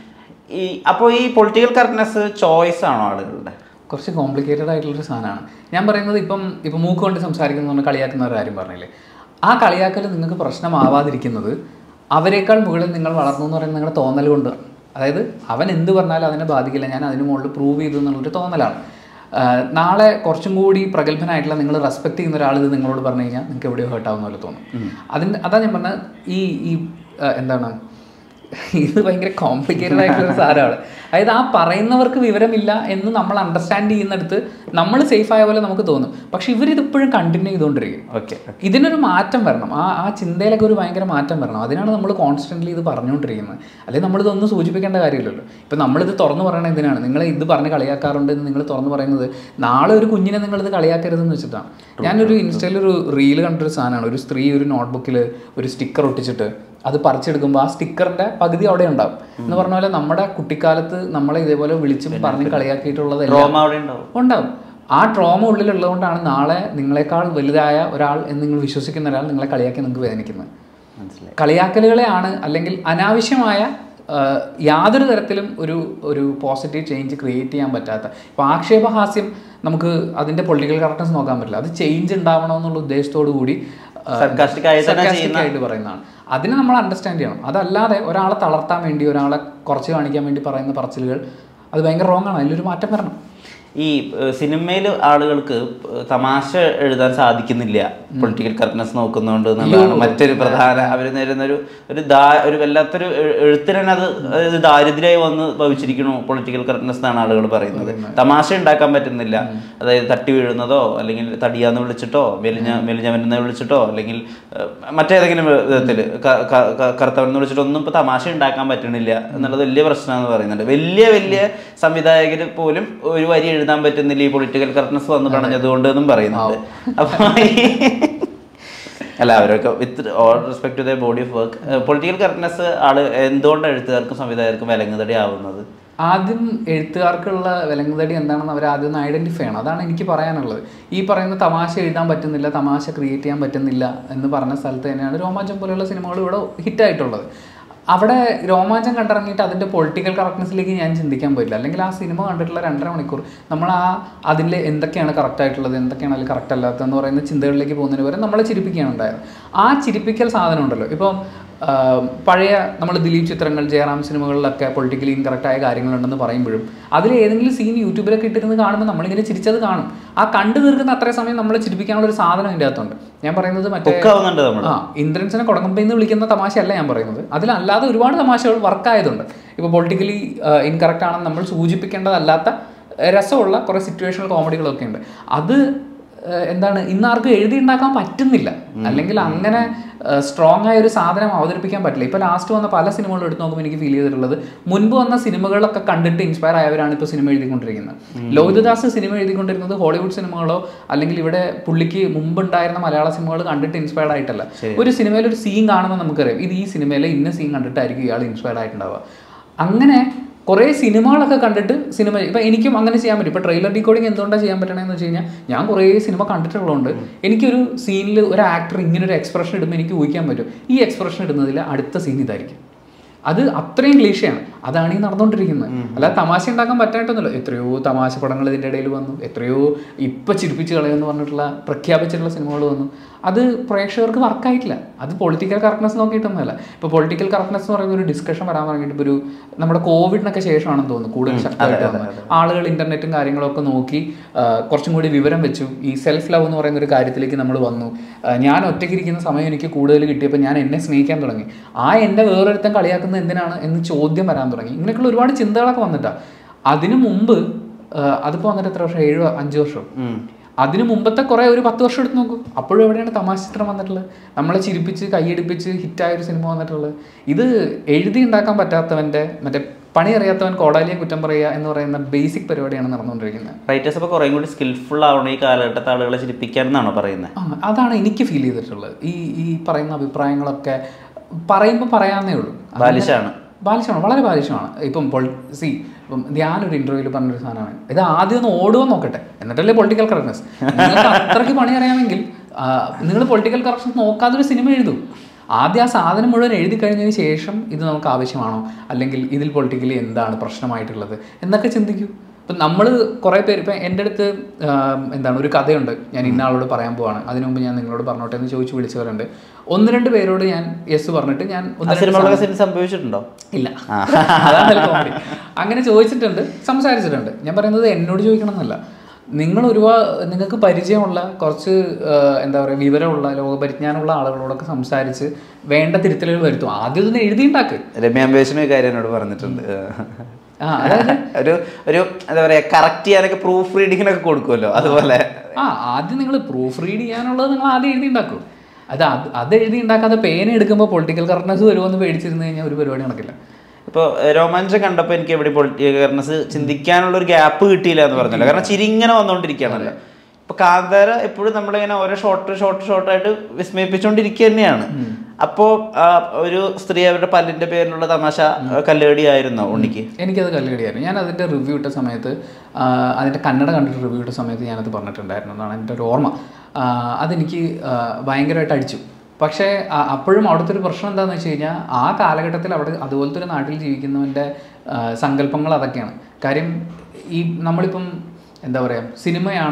ഈ അപ്പോൾ ഈ പൊളിറ്റിക്കൽ കറക്റ്റ്നെസ് ചോയ്സ് ആണോ ആളുകളുടെ കുറച്ച് കോംപ്ലിക്കേറ്റഡ് ആയിട്ടുള്ളൊരു സാധനമാണ് ഞാൻ പറയുന്നത് ഇപ്പം ഇപ്പം മൂക്ക് കൊണ്ട് സംസാരിക്കുന്ന പറഞ്ഞ് കളിയാക്കുന്ന ഒരു കാര്യം പറഞ്ഞില്ലേ ആ കളിയാക്കൽ നിങ്ങൾക്ക് പ്രശ്നമാവാതിരിക്കുന്നത് അവരെക്കാൾ മുകളിൽ നിങ്ങൾ വളർന്നു എന്ന് പറയുന്നത് നിങ്ങളുടെ തോന്നൽ കൊണ്ട് അതായത് അവൻ എന്ത് പറഞ്ഞാലും അതിനെ ബാധിക്കില്ല ഞാൻ അതിന് മുകളിൽ പ്രൂവ് ചെയ്തു എന്നുള്ളൊരു തോന്നലാണ് ആഹ് നാളെ കുറച്ചും കൂടി പ്രഗത്ഭനായിട്ടുള്ള നിങ്ങൾ റെസ്പെക്ട് ചെയ്യുന്ന ഒരാൾ ഇത് നിങ്ങളോട് പറഞ്ഞു കഴിഞ്ഞാൽ നിങ്ങൾക്ക് എവിടെയോ ഹേർട്ടാവുന്ന പോലെ തോന്നും അതിൻ്റെ അതാ ഞാൻ പറഞ്ഞത് ഈ ഈ ആഹ് എന്താണ് ഇത് ഭയങ്കര കോംപ്ലിക്കേറ്റഡ് ആയിട്ടുള്ള ഒരു സാധനമാണ് അതായത് ആ പറയുന്നവർക്ക് വിവരമില്ല എന്ന് നമ്മൾ അണ്ടർസ്റ്റാൻഡ് ചെയ്യുന്നിടത്ത് നമ്മൾ സേഫ് ആയ പോലെ നമുക്ക് തോന്നും പക്ഷെ ഇവരിത് ഇപ്പോഴും കണ്ടിന്യൂ ചെയ്തുകൊണ്ടിരിക്കും ഓക്കെ ഇതിനൊരു മാറ്റം വരണം ആ ആ ചിന്തയിലൊക്കെ ഒരു ഭയങ്കര മാറ്റം വരണം അതിനാണ് നമ്മൾ കോൺസ്റ്റന്റ്ലി ഇത് പറഞ്ഞുകൊണ്ടിരിക്കുന്നത് അല്ലെങ്കിൽ നമ്മളിതൊന്നും സൂചിപ്പിക്കേണ്ട കാര്യമില്ലല്ലോ ഇപ്പം നമ്മളിത് തുറന്നു പറയണത് എന്തിനാണ് നിങ്ങൾ ഇത് പറഞ്ഞ് കളിയാക്കാറുണ്ട് എന്ന് നിങ്ങൾ തുറന്നു പറയുന്നത് നാളെ ഒരു കുഞ്ഞിനെ നിങ്ങളിത് കളിയാക്കരുതെന്ന് വെച്ചിട്ടാണ് ഞാനൊരു ഇൻസ്റ്റയിൽ ഒരു റീൽ കണ്ടൊരു സാധനമാണ് ഒരു സ്ത്രീ ഒരു നോട്ട്ബുക്കിൽ ഒരു സ്റ്റിക്കർ ഒട്ടിച്ചിട്ട് അത് പറിച്ചെടുക്കുമ്പോൾ ആ സ്റ്റിക്കറിന്റെ പകുതി അവിടെ ഉണ്ടാവും എന്ന് പറഞ്ഞ പോലെ നമ്മുടെ കുട്ടിക്കാലത്ത് നമ്മളെ ഇതേപോലെ വിളിച്ചും പറഞ്ഞ് കളിയാക്കിയിട്ടുള്ളതെല്ലാം ട്രോമ അവിടെ ഉണ്ടാവും ഉണ്ടാവും ആ ട്രോമ ഉള്ളിലുള്ളതുകൊണ്ടാണ് നാളെ നിങ്ങളെക്കാൾ വലുതായ ഒരാൾ എന്ന് നിങ്ങൾ വിശ്വസിക്കുന്ന ഒരാൾ നിങ്ങളെ കളിയാക്കി നിങ്ങൾക്ക് വേദനിക്കുന്നത് മനസ്സിലായി കളിയാക്കലുകളെയാണ് അല്ലെങ്കിൽ അനാവശ്യമായ ആ, യാതൊരു തരത്തിലും ഒരു ഒരു പോസിറ്റീവ് ചേഞ്ച് ക്രിയേറ്റ് ചെയ്യാൻ പറ്റാത്ത ഇപ്പോൾ ആക്ഷേപഹാസ്യം നമുക്ക് അതിൻ്റെ പൊളിറ്റിക്കൽ കറക്റ്റ്നസ് നോക്കാൻ പറ്റില്ല അത് ചേഞ്ച് ഉണ്ടാവണമെന്നുള്ള ഉദ്ദേശത്തോടു കൂടി ആ, Sarcastic ആയി തന്നെ sarcastic ചെയ്യുന്ന- ആയിട്ട് പറയുന്നതാണ് അതിനെ നമ്മൾ അണ്ടർസ്റ്റാൻഡ് ചെയ്യണം അതല്ലാതെ ഒരാളെ തളർത്താൻ വേണ്ടി ഒരാളെ കുറച്ച് കാണിക്കാൻ വേണ്ടി പറയുന്ന പറച്ചിലുകൾ അത് ഭയങ്കര റോങ് ആണ് അതിലൊരു മാറ്റം വരണം ഈ സിനിമയിൽ ആളുകൾക്ക് തമാശ എഴുതാൻ സാധിക്കുന്നില്ല പൊളിറ്റിക്കൽ കറക്റ്റ്നസ് നോക്കുന്നതുകൊണ്ട് എന്നുള്ളതാണ് മറ്റൊരു പ്രധാന അവർ നേരുന്ന ഒരു ഒരു ദാ ഒരു വല്ലാത്തൊരു എ- എഴുത്തിന് തന്നെ അത് അത് ദാരിദ്ര്യമായി വന്ന് ഭവിച്ചിരിക്കണു പൊളിറ്റിക്കൽ കറക്റ്റ്നസ് എന്നാണ് ആളുകൾ പറയുന്നത് തമാശ ഉണ്ടാക്കാൻ പറ്റുന്നില്ല അതായത് തട്ടി വീഴുന്നതോ അല്ലെങ്കിൽ തടിയാന്ന് വിളിച്ചിട്ടോ മെലിഞ്ഞ മെലിഞ്ഞവനെന്ന് വിളിച്ചിട്ടോ അല്ലെങ്കിൽ ഏഹ്, മറ്റേതെങ്കിലും വിധത്തിൽ കറുത്തവനെന്ന് വിളിച്ചിട്ടോ ഒന്നും ഇപ്പൊ തമാശ ഉണ്ടാക്കാൻ പറ്റണില്ല എന്നുള്ളത് വലിയ പ്രശ്നമാണെന്ന് പറയുന്നുണ്ട് വലിയ വലിയ സംവിധായകർ പോലും ഒരു വരി എഴുതാൻ പറ്റുന്നില്ല ഈ പൊളിറ്റിക്കൽ കറക്റ്റ്നസ് വന്ന് പറഞ്ഞതുകൊണ്ട് എന്നും പറയുന്നുണ്ട് അപ്പൊ ഈ അല്ല അവരൊക്കെ with all respect to the body of work political correctness ആള് എന്തുകൊണ്ട് എഴുത്തുകാർക്കും സംവിധായകർക്കും വിലങ്ങുതടി ആവുന്നത് ആദ്യം എഴുത്തുകാർക്കുള്ള വിലങ്ങുതടി എന്താണെന്ന് അവർ ആദ്യം ഒന്ന് ഐഡന്റിഫൈ ചെയ്യണം അതാണ് എനിക്ക് പറയാനുള്ളത് ഈ പറയുന്ന തമാശ എഴുതാൻ പറ്റുന്നില്ല തമാശ ക്രിയേറ്റ് ചെയ്യാൻ പറ്റുന്നില്ല എന്ന് പറഞ്ഞ സ്ഥലത്ത് തന്നെയാണ് രോമാഞ്ചം പോലെയുള്ള സിനിമകൾ ഇവിടെ ഹിറ്റായിട്ടുള്ളത് അവിടെ രോമാഞ്ചം കണ്ടിറങ്ങിയിട്ട് അതിൻ്റെ പൊളിറ്റിക്കൽ കറക്റ്റ്നെസ്സിലേക്ക് ഞാൻ ചിന്തിക്കാൻ പറ്റില്ല അല്ലെങ്കിൽ ആ സിനിമ കണ്ടിട്ടുള്ള രണ്ടര മണിക്കൂർ നമ്മൾ ആ അതിൽ എന്തൊക്കെയാണ് കറക്റ്റ് ആയിട്ടുള്ളത് എന്തൊക്കെയാണ് അതിൽ കറക്റ്റ് അല്ലാത്തതെന്ന് പറയുന്ന ചിന്തകളിലേക്ക് പോകുന്നതിന് പകരം നമ്മളെ ചിരിപ്പിക്കുകയാണ് ഉണ്ടായത് ആ ചിരിപ്പിക്കൽ സാധനം ഉണ്ടല്ലോ ഇപ്പം ആ, പഴയ നമ്മൾ ദിലീപ് ചിത്രങ്ങൾ ജയറാം സിനിമകളിലൊക്കെ പൊളിറ്റിക്കലി ഇൻകറക്റ്റ് ആയ കാര്യങ്ങളുണ്ടെന്ന് പറയുമ്പോഴും അതിൽ ഏതെങ്കിലും സീൻ യൂട്യൂബിലൊക്കെ ഇട്ടിരുന്ന് കാണുമ്പോൾ നമ്മളിങ്ങനെ ചിരിച്ചത് കാണും ആ കണ്ടു തീർക്കുന്ന അത്രയും സമയം നമ്മളെ ചിരിപ്പിക്കാനുള്ള ഒരു സാധനം ഇതിൻ്റെ അകത്തുണ്ട് ഞാൻ പറയുന്നത് മറ്റേ കുക്കാവുന്നുണ്ട് നമ്മൾ ആ ഇന്ദ്രൻസിനെ കൊടകമ്പയിൽ വിളിക്കുന്ന തമാശയല്ല ഞാൻ പറയുന്നത് അതിലല്ലാതെ ഒരുപാട് തമാശകൾ വർക്കായതുണ്ട് ഇപ്പോൾ പൊളിറ്റിക്കലി ഇൻകറക്റ്റ് ആണെന്ന് നമ്മൾ സൂചിപ്പിക്കേണ്ടതല്ലാത്ത ഏഹ്, രസമുള്ള കുറേ സിറ്റുവേഷണൽ കോമഡികളൊക്കെ ഉണ്ട് അത് ഏഹ്, എന്താണ് ഇന്ന് ആർക്കും എഴുതി ഉണ്ടാക്കാൻ പറ്റുന്നില്ല അല്ലെങ്കിൽ അങ്ങനെ സ്ട്രോങ് ആയ ഒരു സാധനം അവതരിപ്പിക്കാൻ പറ്റില്ല ഇപ്പോൾ ലാസ്റ്റ് വന്ന പല സിനിമകളും എടുത്ത് നോക്കുമ്പോൾ എനിക്ക് ഫീൽ ചെയ്തിട്ടുള്ളത് മുൻപ് വന്ന സിനിമകളൊക്കെ കണ്ടിട്ട് ഇൻസ്പയർ ആയവരാണ് ഇപ്പോൾ സിനിമ എഴുതിക്കൊണ്ടിരിക്കുന്നത് ലോഹിതദാസ് സിനിമ എഴുതിക്കൊണ്ടിരുന്നത് ഹോളിവുഡ് സിനിമകളോ അല്ലെങ്കിൽ ഇവിടെ പുള്ളിക്ക് മുമ്പുണ്ടായിരുന്ന മലയാള സിനിമകൾ കണ്ടിട്ട് ഇൻസ്പയർഡ് ആയിട്ടല്ല ഒരു സിനിമയിൽ ഒരു സീൻ കാണുമ്പോൾ നമുക്കറിയാം ഇത് ഈ സിനിമയിലെ ഇന്ന സീൻ കണ്ടിട്ടായിരിക്കും ഇയാൾ ഇൻസ്പയർഡ് ആയിട്ടുണ്ടാവുക അങ്ങനെ കുറേ സിനിമകളൊക്കെ കണ്ടിട്ട് സിനിമ ഇപ്പം എനിക്കും അങ്ങനെ ചെയ്യാൻ പറ്റും ഇപ്പോൾ ട്രെയിലർ ഡീകോഡിങ് എന്തുകൊണ്ടാണ് ചെയ്യാൻ പറ്റണമെന്ന് വെച്ച് കഴിഞ്ഞാൽ ഞാൻ കുറേ സിനിമ കണ്ടിട്ടുള്ളതുകൊണ്ട് എനിക്കൊരു സീനിൽ ഒരു ആക്ടർ ഇങ്ങനെ ഒരു എക്സ്പ്രഷൻ ഇടുമ്പോൾ എനിക്ക് ഊഹിക്കാൻ പറ്റും ഈ എക്സ്പ്രഷൻ ഇടുന്നതിൽ അടുത്ത സീൻ ഇതായിരിക്കും അത് അത്രയും ക്ലീശയാണ് അതാണ് ഈ നടന്നുകൊണ്ടിരിക്കുന്നത് അല്ലാതെ തമാശ ഉണ്ടാക്കാൻ പറ്റായിട്ടൊന്നുമില്ല എത്രയോ തമാശ പടങ്ങൾ ഇതിൻ്റെ ഇടയിൽ വന്നു എത്രയോ ഇപ്പൊ ചിരിപ്പിച്ച് കളയുമെന്ന് പറഞ്ഞിട്ടുള്ള പ്രഖ്യാപിച്ചിട്ടുള്ള സിനിമകൾ വന്നു അത് പ്രേക്ഷകർക്ക് വർക്കായിട്ടില്ല അത് പൊളിറ്റിക്കൽ കറക്റ്റ്നസ് നോക്കിയിട്ടൊന്നുമല്ല ഇപ്പോൾ പൊളിറ്റിക്കൽ കറക്റ്റ്നസ് എന്ന് പറയുന്ന ഒരു ഡിസ്കഷൻ വരാൻ തുടങ്ങിയിട്ട് ഇപ്പോൾ ഒരു നമ്മുടെ കോവിഡിനൊക്കെ ശേഷമാണെന്ന് തോന്നുന്നു കൂടുതൽ ശക്തമായിട്ട് വന്നത് ആളുകൾ ഇന്റർനെറ്റും കാര്യങ്ങളൊക്കെ നോക്കി ആ, കുറച്ചും കൂടി വിവരം വെച്ചു ഈ സെൽഫ് ലവ് എന്ന് പറയുന്ന ഒരു കാര്യത്തിലേക്ക് നമ്മൾ വന്നു ആ, ഞാൻ ഒറ്റയ്ക്കിരിക്കുന്ന സമയം എനിക്ക് കൂടുതൽ കിട്ടിയപ്പോൾ ഞാൻ എന്നെ സ്നേഹിക്കാൻ തുടങ്ങി ആ എന്നെ വേറൊരുത്തൻ കളിയാക്കുന്നത് എന്തിനാണ് എന്ന് ചോദ്യം വരാൻ തുടങ്ങി ഇങ്ങനെയൊക്കെയുള്ള ഒരുപാട് ചിന്തകളൊക്കെ വന്നിട്ടാണ് അതിനു മുമ്പ് ആ, അതിപ്പോൾ വന്നിട്ട് എത്ര വർഷം ഏഴ് അഞ്ച് വർഷം അതിന് മുമ്പത്തെ കുറെ ഒരു പത്ത് വർഷം എടുത്ത് നോക്കൂ അപ്പോഴും എവിടെയാണ് തമാശ ചിത്രം വന്നിട്ടുള്ളത് നമ്മളെ ചിരിപ്പിച്ച് കൈയടിപ്പിച്ച് ഹിറ്റായ ഒരു സിനിമ വന്നിട്ടുള്ളത് ഇത് എഴുതി ഉണ്ടാക്കാൻ പറ്റാത്തവന്റെ മറ്റേ പണി അറിയാത്തവൻ കോടാലിയെ കുറ്റം പറയുക എന്ന് പറയുന്ന ബേസിക് പരിപാടിയാണ് നടന്നുകൊണ്ടിരിക്കുന്നത് റൈറ്റേഴ്സ് അപ്പോൾ കുറേ കൂടി സ്കിൽഫുൾ ആവണം ഈ കാലഘട്ടത്തെ ആളുകളെ ചിരിപ്പിക്കാൻ എന്നാണോ പറയുന്നത് ആ അതാണ് എനിക്ക് ഫീൽ ചെയ്തിട്ടുള്ളത് ഈ ഈ പറയുന്ന അഭിപ്രായങ്ങളൊക്കെ പറയുമ്പോൾ പറയാന്നേ ഉള്ളൂ ബാലിശാണ് ബാലിശമാണ് വളരെ ബാലിശമാണ് ഇപ്പം പൊൾ സി ഇപ്പം ഞാനൊരു ഇന്റർവ്യൂവിൽ പറഞ്ഞൊരു സാധനമാണ് ഇത് ആദ്യം ഒന്ന് ഓടുക നോക്കട്ടെ എന്നിട്ടല്ലേ പൊളിറ്റിക്കൽ കറക്റ്റ്നസ് നിങ്ങൾക്ക് അത്രയ്ക്ക് പണി അറിയാമെങ്കിൽ നിങ്ങൾ പൊളിറ്റിക്കൽ കറക്ഷൻ നോക്കാതെ ഒരു സിനിമ എഴുതൂ ആദ്യം ആ സാധനം മുഴുവൻ എഴുതി കഴിഞ്ഞതിന് ശേഷം ഇത് നമുക്ക് ആവശ്യമാണോ അല്ലെങ്കിൽ ഇതിൽ പൊളിറ്റിക്കലി എന്താണ് പ്രശ്നമായിട്ടുള്ളത് എന്നൊക്കെ ചിന്തിക്കൂ ഇപ്പം നമ്മൾ കുറേ പേര് ഇപ്പം എൻ്റെ അടുത്ത് ആം, എന്താണ് ഒരു കഥയുണ്ട് ഞാൻ ഇന്ന ആളോട് പറയാൻ പോവാണ് അതിനു മുമ്പ് ഞാൻ നിങ്ങളോട് പറഞ്ഞോട്ടെ എന്ന് ചോദിച്ചു വിളിച്ചവരുണ്ട് ഒന്ന് രണ്ട് പേരോട് ഞാൻ യെസ് പറഞ്ഞിട്ട് ഞാൻ ഒന്ന് ആ രണ്ട് സിനിമകളൊക്കെ സിനിമ സംഭവിച്ചിട്ടുണ്ടോ ഇല്ല അതാണ് അതിൽ comedy. അങ്ങനെ ചോദിച്ചിട്ടുണ്ട് സംസാരിച്ചിട്ടുണ്ട് ഞാൻ പറയുന്നത് എന്നോട് ചോദിക്കണം എന്നല്ല നിങ്ങൾ ഒരുപാട് നിങ്ങൾക്ക് പരിചയമുള്ള കുറച്ച് ആ, എന്താ പറയുക വിവരമുള്ള ലോകപരിജ്ഞാനമുള്ള ആളുകളോടൊക്കെ സംസാരിച്ച് വേണ്ട തിരുത്തലുകൾ വരുത്തും ആദ്യം ഇതൊന്ന് എഴുതിയുണ്ടാക്ക് രമ്യ അംബേഷനും ഈ കാര്യം എന്നോട് പറഞ്ഞിട്ടുണ്ട് ആ അതായത് ഒരു ഒരു എന്താ പറയാ കറക്റ്റ് ചെയ്യാനൊക്കെ പ്രൂഫ് റീഡിങ്ങിനൊക്കെ കൊടുക്കുമല്ലോ അതുപോലെ ആ ആദ്യം നിങ്ങൾ പ്രൂഫ് റീഡ് ചെയ്യാനുള്ളത് നിങ്ങൾ ആദ്യം എഴുതി ഉണ്ടാക്കും അത് അത് അത് എഴുതി ഉണ്ടാക്കാതെ പേന എടുക്കുമ്പോൾ പൊളിറ്റിക്കൽ കറക്റ്റ്നസ് വരുമെന്ന് പേടിച്ചിരുന്നു കഴിഞ്ഞാൽ ഒരു പരിപാടി നടക്കില്ല ഇപ്പോൾ രോമാഞ്ചം കണ്ടപ്പോൾ എനിക്ക് എവിടെ പൊളിറ്റിക്കൽനെസ് ചിന്തിക്കാനുള്ള ഒരു ഗ്യാപ്പ് കിട്ടിയില്ല എന്ന് പറഞ്ഞല്ലോ കാരണം ചിരി ഇങ്ങനെ വന്നുകൊണ്ടിരിക്കുകയാണല്ലോ ഇപ്പൊ കാന്താര എപ്പോഴും നമ്മളിങ്ങനെ ഓരോ ഷോർട്ട് ഷോർട്ട് ഷോർട്ടായിട്ട് വിസ്മയിപ്പിച്ചുകൊണ്ടിരിക്കുക തന്നെയാണ് അപ്പോൾ ഒരു സ്ത്രീ അവരുടെ പല്ലിന്റെ പേരിലുള്ള തമാശ ആ, കല്ലേടി ആയിരുന്നോ ഉണ്ണിക്ക് എനിക്കത് കല്ലുകടിയായിരുന്നു ഞാൻ അതിൻ്റെ റിവ്യൂ ഇട്ട സമയത്ത് ആ, അതിൻ്റെ കന്നഡ കണ്ടിട്ട് റിവ്യൂ ഇട്ട സമയത്ത് ഞാനത് പറഞ്ഞിട്ടുണ്ടായിരുന്നു എന്നാണ് എൻ്റെ ഒരു ഓർമ്മ ആ, അതെനിക്ക് ആ, ഭയങ്കരമായിട്ട് അടിച്ചു പക്ഷേ ആ- അപ്പോഴും അവിടുത്തെ ഒരു പ്രശ്നം എന്താണെന്ന് വെച്ച് കഴിഞ്ഞാൽ ആ കാലഘട്ടത്തിൽ അവിടെ അതുപോലത്തെ ഒരു നാട്ടിൽ ജീവിക്കുന്നവൻ്റെ ആ, സങ്കല്പങ്ങൾ അതൊക്കെയാണ് കാര്യം ഈ നമ്മളിപ്പം എന്താ പറയുക സിനിമയാണ്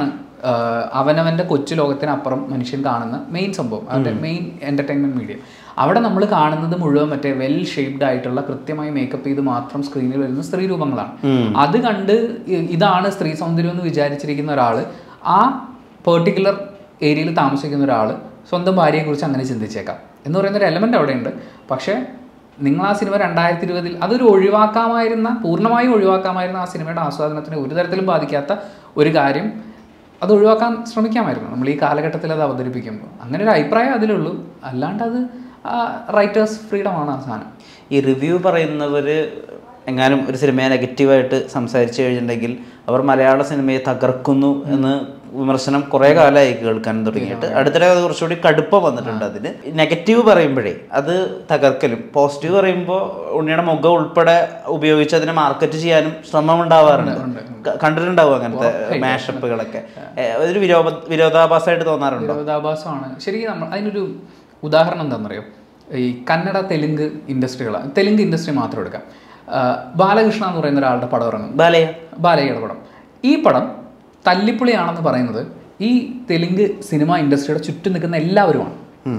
ആഹ് അവനവൻ്റെ കൊച്ചു ലോകത്തിനപ്പുറം മനുഷ്യൻ കാണുന്ന മെയിൻ സംഭവം അതിൻ്റെ മെയിൻ എൻ്റർടൈൻമെൻറ്റ് മീഡിയം അവിടെ നമ്മൾ കാണുന്നത് മുഴുവൻ മറ്റേ വെൽ ഷേപ്ഡ് ആയിട്ടുള്ള കൃത്യമായി മേക്കപ്പ് ചെയ്ത് മാത്രം സ്ക്രീനിൽ വരുന്ന സ്ത്രീ രൂപങ്ങളാണ് അത് കണ്ട് ഇ- ഇതാണ് സ്ത്രീ സൗന്ദര്യം എന്ന് വിചാരിച്ചിരിക്കുന്ന ഒരാൾ ആ പെർട്ടിക്കുലർ ഏരിയയിൽ താമസിക്കുന്ന ഒരാൾ സ്വന്തം ഭാര്യയെക്കുറിച്ച് അങ്ങനെ ചിന്തിച്ചേക്കാം എന്ന് പറയുന്ന ഒരു എലമെൻ്റ് അവിടെയുണ്ട് പക്ഷേ നിങ്ങൾ ആ സിനിമ രണ്ടായിരത്തി ഇരുപതിൽ അതൊരു ഒഴിവാക്കാമായിരുന്ന പൂർണ്ണമായും ഒഴിവാക്കാമായിരുന്ന ആ സിനിമയുടെ ആസ്വാദനത്തിനെ ഒരു തരത്തിലും ബാധിക്കാത്ത ഒരു കാര്യം അത് ഒഴിവാക്കാൻ ശ്രമിക്കാമായിരുന്നു നമ്മൾ ഈ കാലഘട്ടത്തിൽ അത് അവതരിപ്പിക്കുമ്പോൾ അങ്ങനെ ഒരു അഭിപ്രായം അതിലുള്ളൂ അല്ലാണ്ട് അത് റൈറ്റേഴ്സ് ഫ്രീഡമാണ് ആ സാധനം ഈ റിവ്യൂ പറയുന്നവർ എങ്ങാനും ഒരു സിനിമയെ നെഗറ്റീവായിട്ട് സംസാരിച്ചു കഴിഞ്ഞിട്ടുണ്ടെങ്കിൽ അവർ മലയാള സിനിമയെ തകർക്കുന്നു എന്ന് വിമർശനം കുറേ കാലമായി കേൾക്കാൻ തുടങ്ങിയിട്ട് അടുത്തിടെ അത് കുറച്ചുകൂടി കടുപ്പം വന്നിട്ടുണ്ട് അതിന് നെഗറ്റീവ് പറയുമ്പോഴേ അത് തകർക്കലും പോസിറ്റീവ് പറയുമ്പോൾ ഉണ്ണിയുടെ മുഖം ഉൾപ്പെടെ ഉപയോഗിച്ച് അതിനെ മാർക്കറ്റ് ചെയ്യാനും ശ്രമം ഉണ്ടാവാറുണ്ട് ക- കണ്ടിട്ടുണ്ടാവും അങ്ങനത്തെ മാഷപ്പുകളൊക്കെ ഒരു വിരോധ വിരോധാഭാസമായിട്ട് തോന്നാറുണ്ടോ വിരോധാഭാസമാണ് ശരിക്കും നമ്മൾ അതിനൊരു ഉദാഹരണം എന്താണെന്നറിയോ ഈ കന്നഡ തെലുങ്ക് ഇൻഡസ്ട്രികളാണ് തെലുങ്ക് ഇൻഡസ്ട്രി മാത്രം എടുക്കാം ആ, ബാലകൃഷ്ണ എന്ന് പറയുന്ന ഒരാളുടെ പടം ഇറങ്ങും ബാലയ ബാലയ്യയുടെ പടം ഈ പടം തല്ലിപ്പൊളിയാണെന്ന് പറയുന്നത് ഈ തെലുങ്ക് സിനിമ ഇൻഡസ്ട്രിയുടെ ചുറ്റും നിൽക്കുന്ന എല്ലാവരുമാണ്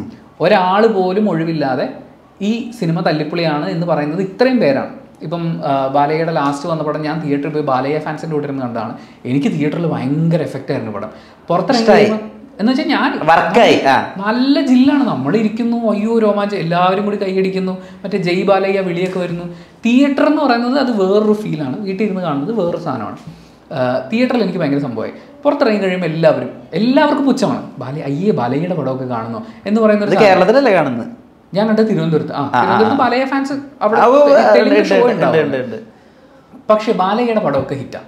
ഒരാൾ പോലും ഒഴിവില്ലാതെ ഈ സിനിമ തല്ലിപ്പൊളിയാണ് എന്ന് പറയുന്നത് ഇത്രയും പേരാണ് ഇപ്പം ആ, ബാലയ്യയുടെ ലാസ്റ്റ് വന്ന പടം ഞാൻ തിയേറ്ററിൽ പോയി ബാലയ്യ ഫാൻസിൻ്റെ കൂടെ ഇരുന്ന് കണ്ടതാണ് എനിക്ക് തിയേറ്ററിൽ ഭയങ്കര എഫക്റ്റ് ആയിരുന്നു പടം പുറത്തിറങ്ങി എന്ന് വെച്ചാൽ ഞാൻ വർക്കായി ആ നല്ല ജില്ലാണ് നമ്മൾ ഇരിക്കുന്നു അയ്യോ രോമാഞ്ചം എല്ലാവരും കൂടി കൈയടിക്കുന്നു മറ്റേ ജയ് ബാലയ്യ വിളിയൊക്കെ വരുന്നു തിയേറ്റർ എന്ന് പറയുന്നത് അത് വേറൊരു ഫീലാണ് വീട്ടിൽ ഇരുന്ന് കാണുന്നത് വേറൊരു സാധനമാണ് തിയേറ്ററിൽ എനിക്ക് ഭയങ്കര സംഭവമായി പുറത്തിറങ്ങി കഴിയുമ്പോൾ എല്ലാവരും എല്ലാവർക്കും പുച്ഛമാണ് ബാല അയ്യേ ബാലയ്യയുടെ പടമൊക്കെ കാണുന്നു എന്ന് പറയുന്ന ഇത് ഒരു സാധനം. കേരളത്തിലല്ലേ കാണുന്നത് ഞാൻ കണ്ടത് തിരുവനന്തപുരത്ത് ആ തിരുവനന്തപുരത്ത് ബാലയ്യ ഫാൻസ് അവിടെ ആ, ഓ, തെലുങ്ക് ഉണ്ട്, show ഉണ്ട്, ഉണ്ടാവും. ഉണ്ട്, ഉണ്ട്. പക്ഷേ ബാലയ്യയുടെ പടമൊക്കെ ഹിറ്റാണ്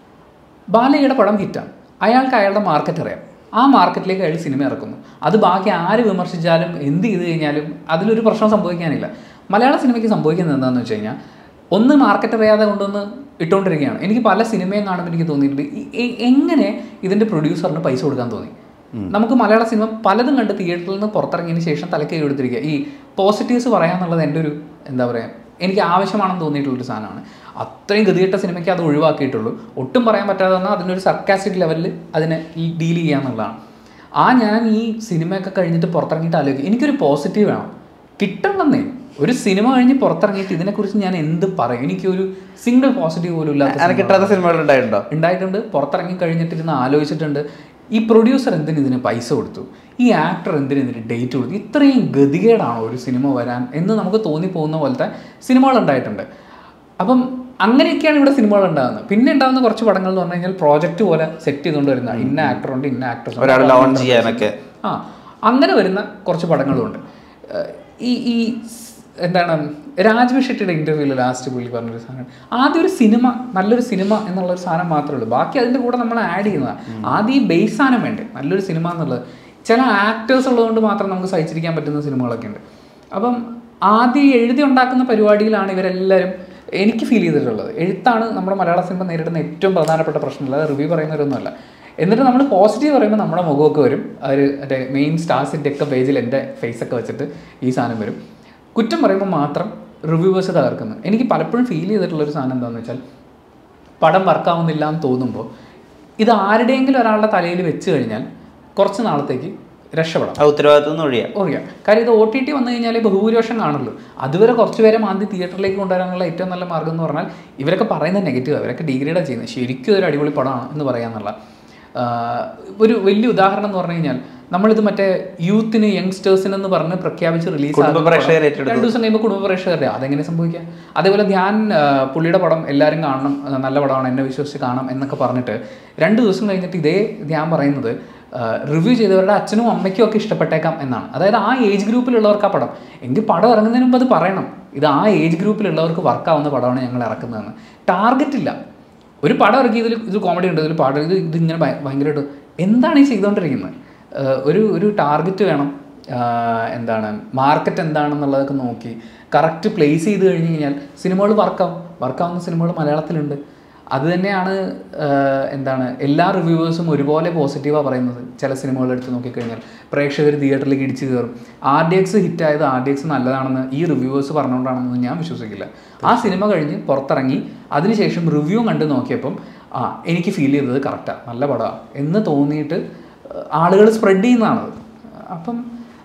ബാലയ്യയുടെ പടം ഹിറ്റാണ് അയാൾക്ക് അയാളുടെ മാർക്കറ്റ് അറിയാം ആ മാർക്കറ്റിലേക്ക് അയാൾ സിനിമ ഇറക്കുന്നു അത് ബാക്കി ആര് വിമർശിച്ചാലും എന്ത് ചെയ്ത് കഴിഞ്ഞാലും അതിലൊരു പ്രശ്നം സംഭവിക്കാനില്ല മലയാള സിനിമയ്ക്ക് സംഭവിക്കുന്നത് എന്താണെന്ന് വെച്ച് കഴിഞ്ഞാൽ ഒന്ന് മാർക്കറ്റ് അറിയാതെ കൊണ്ടുവന്ന് ഇട്ടുകൊണ്ടിരിക്കുകയാണ് എനിക്ക് പല സിനിമയും കാണുമ്പോൾ എനിക്ക് തോന്നിയിട്ടുണ്ട് ഈ- എ- എങ്ങനെ ഇതിൻ്റെ പ്രൊഡ്യൂസറിന് പൈസ കൊടുക്കാൻ തോന്നി നമുക്ക് മലയാള സിനിമ പലതും കണ്ട് തിയേറ്ററിൽ നിന്ന് പുറത്തിറങ്ങിയതിന് ശേഷം തലക്കൈ എടുത്തിരിക്കുക ഈ പോസിറ്റീവ്സ് പറയാന്നുള്ളത് എൻ്റെ ഒരു എന്താ പറയുക എനിക്ക് ആവശ്യമാണെന്ന് തോന്നിയിട്ടുള്ളൊരു സാധനമാണ് അത്രയും ഗതികെട്ട സിനിമയ്ക്ക് അത് ഒഴിവാക്കിയിട്ടുള്ളൂ ഒട്ടും പറയാൻ പറ്റാതെ വന്നാൽ അതിനൊരു സർക്കാസ്റ്റിക് ലെവലിൽ അതിനെ ഡീൽ ചെയ്യാന്നുള്ളതാണ് ആ ഞാൻ ഈ സിനിമയൊക്കെ കഴിഞ്ഞിട്ട് പുറത്തിറങ്ങിയിട്ട് ആലോചിക്കും എനിക്കൊരു പോസിറ്റീവ് വേണം കിട്ടണമെന്നേ ഒരു സിനിമ കഴിഞ്ഞ് പുറത്തിറങ്ങിയിട്ട് ഇതിനെക്കുറിച്ച് ഞാൻ എന്ത് പറയും എനിക്കൊരു സിംഗിൾ പോസിറ്റീവ് പോലും ഇല്ലാത്ത അങ്ങനെ കിട്ടാത്ത സിനിമകൾ ഉണ്ടായിട്ടുണ്ടോ ഉണ്ടായിട്ടുണ്ട് പുറത്തിറങ്ങി കഴിഞ്ഞിട്ട് ഇരുന്ന് ആലോചിച്ചിട്ടുണ്ട് ഈ പ്രൊഡ്യൂസർ എന്തിന് ഇതിന് പൈസ കൊടുത്തു ഈ ആക്ടർ എന്തിന് ഇതിന് ഡേറ്റ് കൊടുത്തു ഇത്രയും ഗതികേടാണോ ഒരു സിനിമ വരാൻ എന്ന് നമുക്ക് തോന്നിപ്പോകുന്ന പോലത്തെ സിനിമകൾ ഉണ്ടായിട്ടുണ്ട് അപ്പം അങ്ങനെയൊക്കെയാണ് ഇവിടെ സിനിമകൾ ഉണ്ടാകുന്നത് പിന്നെ ഉണ്ടാകുന്ന കുറച്ച് പടങ്ങൾ എന്ന് പറഞ്ഞു കഴിഞ്ഞാൽ പ്രോജക്റ്റ് പോലെ സെറ്റ് ചെയ്തുകൊണ്ട് വരുന്ന ഇന്ന ആക്ടറുണ്ട് ഇന്ന ആക്ടർ ഒരാൾ ലോഞ്ച് ചെയ്യാനൊക്കെ ആ അങ്ങനെ വരുന്ന കുറച്ച് പടങ്ങളുമുണ്ട് ഏഹ് ഈ ഈ സ് എന്താണ് രാജ്വി ഷെട്ടിയുടെ ഇന്റർവ്യൂവിൽ ലാസ്റ്റ് പുള്ളി പറഞ്ഞൊരു സാധനം ആദ്യം ഒരു സിനിമ നല്ലൊരു സിനിമ എന്നുള്ള ഒരു സാധനം മാത്രമേ ഉള്ളൂ ബാക്കി അതിൻ്റെ കൂടെ നമ്മൾ ആഡ് ചെയ്യുന്നതാണ് ആദ്യം ഈ ബേസ് സാധനം വേണ്ടേ നല്ലൊരു സിനിമ എന്നുള്ളത് ചില ആക്ടേഴ്സ് ഉള്ളതുകൊണ്ട് മാത്രം നമുക്ക് സഹിച്ചിരിക്കാൻ പറ്റുന്ന സിനിമകളൊക്കെ ഉണ്ട് അപ്പം ആദ്യം ഈ എഴുതി ഉണ്ടാക്കുന്ന പരിപാടിയിലാണ് ഇവരെല്ലാവരും എനിക്ക് ഫീൽ ചെയ്തിട്ടുള്ളത് എഴുത്താണ് നമ്മുടെ മലയാള സിനിമ നേരിടുന്ന ഏറ്റവും പ്രധാനപ്പെട്ട പ്രശ്നം അല്ലാതെ റിവ്യൂ പറയുന്നവരൊന്നുമല്ല എന്നിട്ട് നമ്മൾ പോസിറ്റീവ് പറയുമ്പോൾ നമ്മുടെ മുഖമൊക്കെ വരും അവർ മറ്റേ മെയിൻ സ്റ്റാർസിൻ്റെ ഒക്കെ പേജിൽ എൻ്റെ ഫേസൊക്കെ വെച്ചിട്ട് ഈ സാധനം വരും കുറ്റം പറയുമ്പോൾ മാത്രം റിവ്യൂവേഴ്സ് തകർക്കുന്നു എനിക്ക് പലപ്പോഴും ഫീൽ ചെയ്തിട്ടുള്ളൊരു സാധനം എന്താണെന്ന് വെച്ചാൽ പടം വർക്കാവുന്നില്ല എന്ന് തോന്നുമ്പോൾ ഇത് ആരുടെയെങ്കിലും ഒരാളുടെ തലയിൽ വെച്ച് കഴിഞ്ഞാൽ കുറച്ച് നാളത്തേക്ക് രക്ഷപ്പെടാം ആ ഉത്തരവാദിത്വം നിന്ന് ഒഴിയാം അറിയാം കാര്യം ഇത് ഒ ടി ടി വന്നു കഴിഞ്ഞാൽ ബഹുഭൂരിപക്ഷം കാണുള്ളൂ അതുവരെ കുറച്ച് പേരെ മാന്തി തിയേറ്ററിലേക്ക് കൊണ്ടുവരാനുള്ള ഏറ്റവും നല്ല മാർഗ്ഗം എന്ന് പറഞ്ഞാൽ ഇവരൊക്കെ പറയുന്നത് നെഗറ്റീവ് അവരൊക്കെ ഡിഗ്രേഡാണ് ചെയ്യുന്നത് ശരിക്കും ഒരു അടിപൊളി പടമാണ് എന്ന് പറയാന്നുള്ള ആഹ് ഒരു വലിയ ഉദാഹരണം എന്ന് പറഞ്ഞു കഴിഞ്ഞാൽ നമ്മളിത് മറ്റേ യൂത്തിന് യങ്സ്റ്റേഴ്സിന് എന്ന് പറഞ്ഞ് പ്രഖ്യാപിച്ച് റിലീസ് കുടുംബ പ്രേക്ഷകരെ ഏറ്റെടുത്തു. രണ്ടു ദിവസം കഴിയുമ്പോൾ കുടുംബ പ്രേക്ഷകരുടെ അതെങ്ങനെ സംഭവിക്കാം അതേപോലെ ധ്യാൻ ആ, പുള്ളിയുടെ പടം എല്ലാവരും കാണണം ആ, നല്ല പടമാണ് എന്നെ വിശ്വസിച്ച് കാണാം എന്നൊക്കെ പറഞ്ഞിട്ട് രണ്ട് ദിവസം കഴിഞ്ഞിട്ട് ഇതേ ധ്യാൻ പറയുന്നത് റിവ്യൂ ചെയ്തവരുടെ അച്ഛനും അമ്മയ്ക്കും ഒക്കെ ഇഷ്ടപ്പെട്ടേക്കാം എന്നാണ് അതായത് ആ ഏജ് ഗ്രൂപ്പിലുള്ളവർക്ക് ആ പടം എങ്കിൽ പടം ഇറങ്ങുന്നതിന് മുമ്പ് അത് പറയണം ഇത് ആ ഏജ് ഗ്രൂപ്പിലുള്ളവർക്ക് വർക്കാവുന്ന പടമാണ് ഞങ്ങൾ ഇറക്കുന്നതെന്ന് ടാർഗറ്റ് ഇല്ല ഒരു പടം ഇറക്കി ഇതിൽ ഇത് കോമഡി ഉണ്ട് ഇതിൽ പാടം ഇത് ഇത് ഇങ്ങനെ ഭയ- ഭയങ്കരമായിട്ട് എന്താണ് ഈ ചെയ്തുകൊണ്ടിരിക്കുന്നത് ഏഹ് ഒരു ഒരു ടാർഗറ്റ് വേണം ആഹ് എന്താണ് മാർക്കറ്റ് എന്താണെന്നുള്ളതൊക്കെ നോക്കി കറക്റ്റ് പ്ലേസ് ചെയ്ത് കഴിഞ്ഞ് കഴിഞ്ഞാൽ സിനിമകൾ വർക്കാവും വർക്കാവുന്ന സിനിമകൾ മലയാളത്തിലുണ്ട് അത് തന്നെയാണ് ആഹ് എന്താണ് എല്ലാ റിവ്യൂവേഴ്സും ഒരുപോലെ പോസിറ്റീവാണ് പറയുന്നത് ചില സിനിമകൾ എടുത്ത് നോക്കിക്കഴിഞ്ഞാൽ പ്രേക്ഷകർ തിയേറ്ററിലേക്ക് ഇടിച്ചു കയറും ആർ ഡി എക്സ് ഹിറ്റായത് ആർ ഡി എക്സ് നല്ലതാണെന്ന് ഈ റിവ്യൂവേഴ്സ് പറഞ്ഞുകൊണ്ടാണെന്ന് ഞാൻ വിശ്വസിക്കില്ല ആ സിനിമ കഴിഞ്ഞ് പുറത്തിറങ്ങി അതിനുശേഷം റിവ്യൂ കണ്ട് നോക്കിയപ്പം ആ എനിക്ക് ഫീൽ ചെയ്തത് കറക്റ്റാണ് നല്ല പടമാണ് എന്ന് തോന്നിയിട്ട് ആളുകൾ സ്പ്രെഡ് ചെയ്യുന്നതാണത് അപ്പം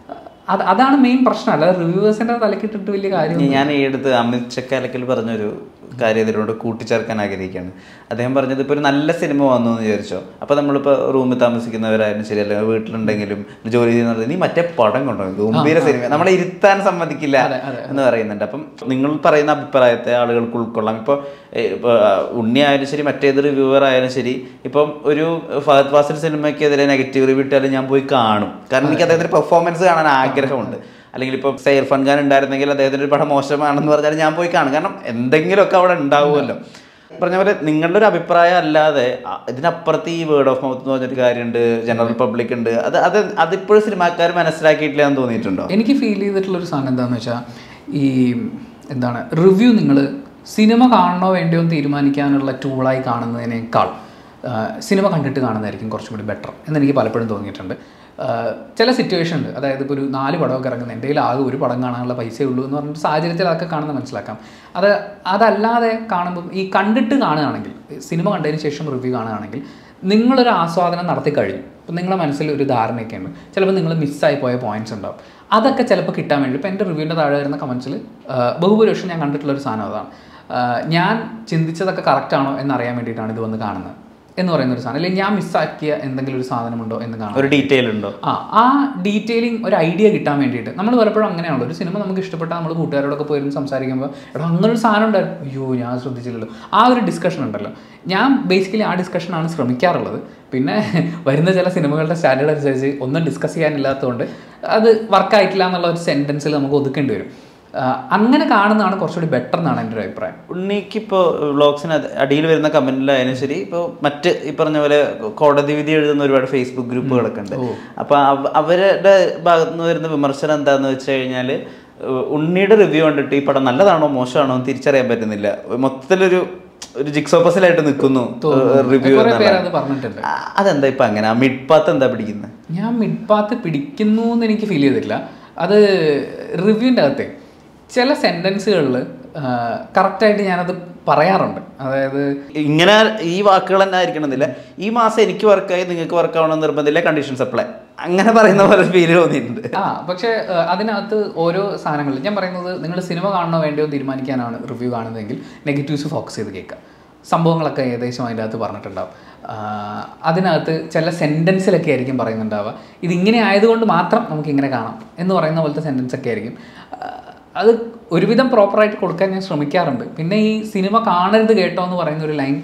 അത് അതാണ് മെയിൻ പ്രശ്നം അല്ലാതെ റിവ്യൂവേഴ്സിൻ്റെ തലക്കിട്ടിട്ട് വലിയ കാര്യം ഞാൻ ഈ അടുത്ത് അമിത് ചക്കാലക്കൽ പറഞ്ഞൊരു കാര്യം ഇതിനോട് കൂട്ടിച്ചേർക്കാൻ ആഗ്രഹിക്കുകയാണ് അദ്ദേഹം പറഞ്ഞത് ഇപ്പോൾ ഒരു നല്ല സിനിമ വന്നു എന്ന് വിചാരിച്ചോ അപ്പോൾ നമ്മളിപ്പോൾ റൂമിൽ താമസിക്കുന്നവരായാലും ശരി അല്ലെങ്കിൽ വീട്ടിലുണ്ടെങ്കിലും ജോലി ചെയ്യുന്നത് നീ മറ്റേ പടം കൊണ്ടുപോകും ഗംഭീര സിനിമ നമ്മളെ ഇരുത്താൻ സമ്മതിക്കില്ല എന്ന് പറയുന്നുണ്ട് അപ്പം നിങ്ങൾ പറയുന്ന അഭിപ്രായത്തെ ആളുകൾക്ക് ഉൾക്കൊള്ളാം ഇപ്പോൾ ഇപ്പോൾ ഉണ്ണി ആയാലും ശരി മറ്റേത് റിവ്യൂവർ ആയാലും ശരി ഇപ്പം ഒരു ഫഹദ് ഫാസിൽ സിനിമയ്ക്കെതിരെ നെഗറ്റീവ് റിവ്യൂ ഇട്ടാലും ഞാൻ പോയി കാണും കാരണം എനിക്ക് അദ്ദേഹത്തിന്റെ പെർഫോമൻസ് കാണാൻ ആഗ്രഹമുണ്ട് അല്ലെങ്കിൽ ഇപ്പോൾ സൈർ ഫൻ ഖാൻ ഉണ്ടായിരുന്നെങ്കിൽ അദ്ദേഹത്തിന്റെ ഒരു പടം മോശമാണെന്ന് പറഞ്ഞാൽ ഞാൻ പോയി കാണും കാരണം എന്തെങ്കിലുമൊക്കെ അവിടെ ഉണ്ടാവുമല്ലോ പറഞ്ഞ പോലെ നിങ്ങളുടെ ഒരു അഭിപ്രായം അല്ലാതെ അ- ഇതിനപ്പുറത്ത് ഈ വേർഡ് ഓഫ് മൗത്ത് എന്ന് പറഞ്ഞൊരു കാര്യമുണ്ട് ജനറൽ പബ്ലിക് ഉണ്ട് അത് അത് അതിപ്പോഴും സിനിമാക്കാർ മനസ്സിലാക്കിയിട്ടില്ല എന്ന് തോന്നിയിട്ടുണ്ടോ എനിക്ക് ഫീൽ ചെയ്തിട്ടുള്ളൊരു സാധനം എന്താണെന്ന് വെച്ചാൽ ഈ എന്താണ് റിവ്യൂ നിങ്ങൾ സിനിമ കാണണോ വേണ്ടിയോ എന്ന് തീരുമാനിക്കാനുള്ള ടൂളായി കാണുന്നതിനേക്കാൾ ആ, സിനിമ കണ്ടിട്ട് കാണുന്നതായിരിക്കും കുറച്ചും കൂടി ബെറ്റർ എന്ന് എനിക്ക് പലപ്പോഴും തോന്നിയിട്ടുണ്ട് ആ, ചില സിറ്റുവേഷൻ ഉണ്ട് അതായത് ഇപ്പോൾ ഒരു നാല് പടമൊക്കെ ഇറങ്ങുന്നത് എൻ്റെ കയ്യിൽ ആകെ ഒരു പടം കാണാനുള്ള പൈസയേ ഉള്ളൂ എന്ന് പറഞ്ഞിട്ട് സാഹചര്യത്തിൽ അതൊക്കെ കാണുന്ന മനസ്സിലാക്കാം അത് അതല്ലാതെ കാണുമ്പം ഈ കണ്ടിട്ട് കാണുകയാണെങ്കിൽ സിനിമ കണ്ടതിന് ശേഷം റിവ്യൂ കാണുകയാണെങ്കിൽ നിങ്ങളൊരു ആസ്വാദനം നടത്തി കഴിഞ്ഞു അപ്പം നിങ്ങളുടെ മനസ്സിൽ ഒരു ധാരണയൊക്കെ ഉണ്ട് ചിലപ്പോൾ നിങ്ങൾ മിസ്സായി പോയ പോയിന്റ്സ് ഉണ്ടാവും അതൊക്കെ ചിലപ്പോൾ കിട്ടാൻ വേണ്ടി ഇപ്പോൾ എൻ്റെ റിവ്യൂവിൻ്റെ താഴെ വരുന്ന കമൻസിൽ ബഹുഭൂരിപക്ഷം ഞാൻ കണ്ടിട്ടുള്ള ഒരു സാധനം അതാണ് ആ, ഞാൻ ചിന്തിച്ചതൊക്കെ കറക്റ്റാണോ എന്നറിയാൻ വേണ്ടിയിട്ടാണ് ഇത് വന്ന് കാണുന്നത് എന്ന് പറയുന്ന ഒരു സാധനം അല്ലെങ്കിൽ ഞാൻ മിസ്സാക്കിയ എന്തെങ്കിലും ഒരു സാധനമുണ്ടോ എന്ന് കാണാം ഒരു ഡീറ്റെയിൽ ഉണ്ടോ ആ ആ ഡീറ്റെയിലിംഗ് ഒരു ഐഡിയ കിട്ടാൻ വേണ്ടിയിട്ട് നമ്മൾ പലപ്പോഴും അങ്ങനെയാണല്ലോ ഒരു സിനിമ നമുക്ക് ഇഷ്ടപ്പെട്ടാൽ നമ്മൾ കൂട്ടുകാരോടൊക്കെ പോയിരുന്നു സംസാരിക്കുമ്പോൾ എടാ അങ്ങനെ ഒരു സാധനം ഉണ്ടായിരുന്നു അയ്യോ ഞാൻ ശ്രദ്ധിച്ചില്ലല്ലോ ആ ഒരു ഡിസ്കഷൻ ഉണ്ടല്ലോ ഞാൻ ബേസിക്കലി ആ ഡിസ്കഷനാണ് ശ്രമിക്കാറുള്ളത് പിന്നെ വരുന്ന ചില സിനിമകളുടെ സ്റ്റാൻഡേർഡ് അനുസരിച്ച് ഒന്നും ഡിസ്കസ് ചെയ്യാനില്ലാത്തതുകൊണ്ട് അത് വർക്കായിട്ടില്ല എന്നുള്ള ഒരു സെൻറ്റൻസിൽ നമുക്ക് ഒതുക്കേണ്ടി വരും ആ, അങ്ങനെ കാണുന്നതാണ് കുറച്ചുകൂടി ബെറ്റർ എന്നാണ് എൻ്റെ ഒരു അഭിപ്രായം ഉണ്ണിക്കിപ്പോൾ വ്ളോഗ്സിന് അടിയിൽ വരുന്ന കമന്റിലായാലും ശരി ഇപ്പോൾ മറ്റ് ഈ പറഞ്ഞ പോലെ കോടതി വിധി എഴുതുന്ന ഒരുപാട് ഫേസ്ബുക്ക് ഗ്രൂപ്പുകളൊക്കെ ഉണ്ട് അപ്പോൾ അവരുടെ ഭാഗത്ത് നിന്ന് വരുന്ന വിമർശനം എന്താണെന്ന് വെച്ച് കഴിഞ്ഞാൽ ഉണ്ണിയുടെ റിവ്യൂ കണ്ടിട്ട് ഈ പടം നല്ലതാണോ മോശമാണോ എന്ന് തിരിച്ചറിയാൻ പറ്റുന്നില്ല മൊത്തത്തിലൊരു ഒരു ജിക്സോ പസിലായിട്ട് നിൽക്കുന്നു റിവ്യൂ കുറേ പേര് അത് പറഞ്ഞിട്ടുണ്ട് അതെന്താ ഇപ്പം അങ്ങനെ മിഡ് പാത്ത് എന്താ പിടിക്കുന്നത് ഞാൻ മിഡ് പാത്ത് പിടിക്കുന്നു എന്ന് എനിക്ക് ഫീൽ ചെയ്തിട്ടില്ല അത് റിവ്യൂവിൻ്റെ അകത്തെ ചില സെൻറ്റൻസുകളിൽ കറക്റ്റായിട്ട് ഞാനത് പറയാറുണ്ട് അതായത് ഇങ്ങനെ ഈ വാക്കുകൾ തന്നെ ആയിരിക്കണമെന്നില്ല ഈ മാസം എനിക്ക് വർക്കായി നിങ്ങൾക്ക് വർക്ക് ആവണമെന്ന് നിർബന്ധമില്ല കണ്ടീഷൻ സപ്ലൈ അങ്ങനെ പറയുന്ന പോലെ ഫീൽ തോന്നിയിട്ടുണ്ട് ആ പക്ഷേ ആ, അതിനകത്ത് ഓരോ സാധനങ്ങൾ ഞാൻ പറയുന്നത് നിങ്ങൾ സിനിമ കാണണോ വേണ്ടയോ എന്ന് തീരുമാനിക്കാനാണ് റിവ്യൂ കാണുന്നതെങ്കിൽ നെഗറ്റീവ്സ് ഫോക്കസ് ചെയ്ത് കേൾക്കുക സംഭവങ്ങളൊക്കെ ഏകദേശം അതിൻ്റെ അകത്ത് പറഞ്ഞിട്ടുണ്ടാവും ആ, അതിനകത്ത് ചില സെൻറ്റൻസിലൊക്കെ ആയിരിക്കും പറയുന്നുണ്ടാവുക ഇതിങ്ങനെ ആയതുകൊണ്ട് മാത്രം നമുക്ക് ഇങ്ങനെ കാണാം എന്ന് പറയുന്ന പോലത്തെ സെൻറ്റൻസ് ഒക്കെ ആയിരിക്കും ആ, അത് ഒരുവിധം പ്രോപ്പറായിട്ട് കൊടുക്കാൻ ഞാൻ ശ്രമിക്കാറുണ്ട് പിന്നെ ഈ സിനിമ കാണരുത് കേട്ടോ എന്ന് പറയുന്ന ഒരു ലൈൻ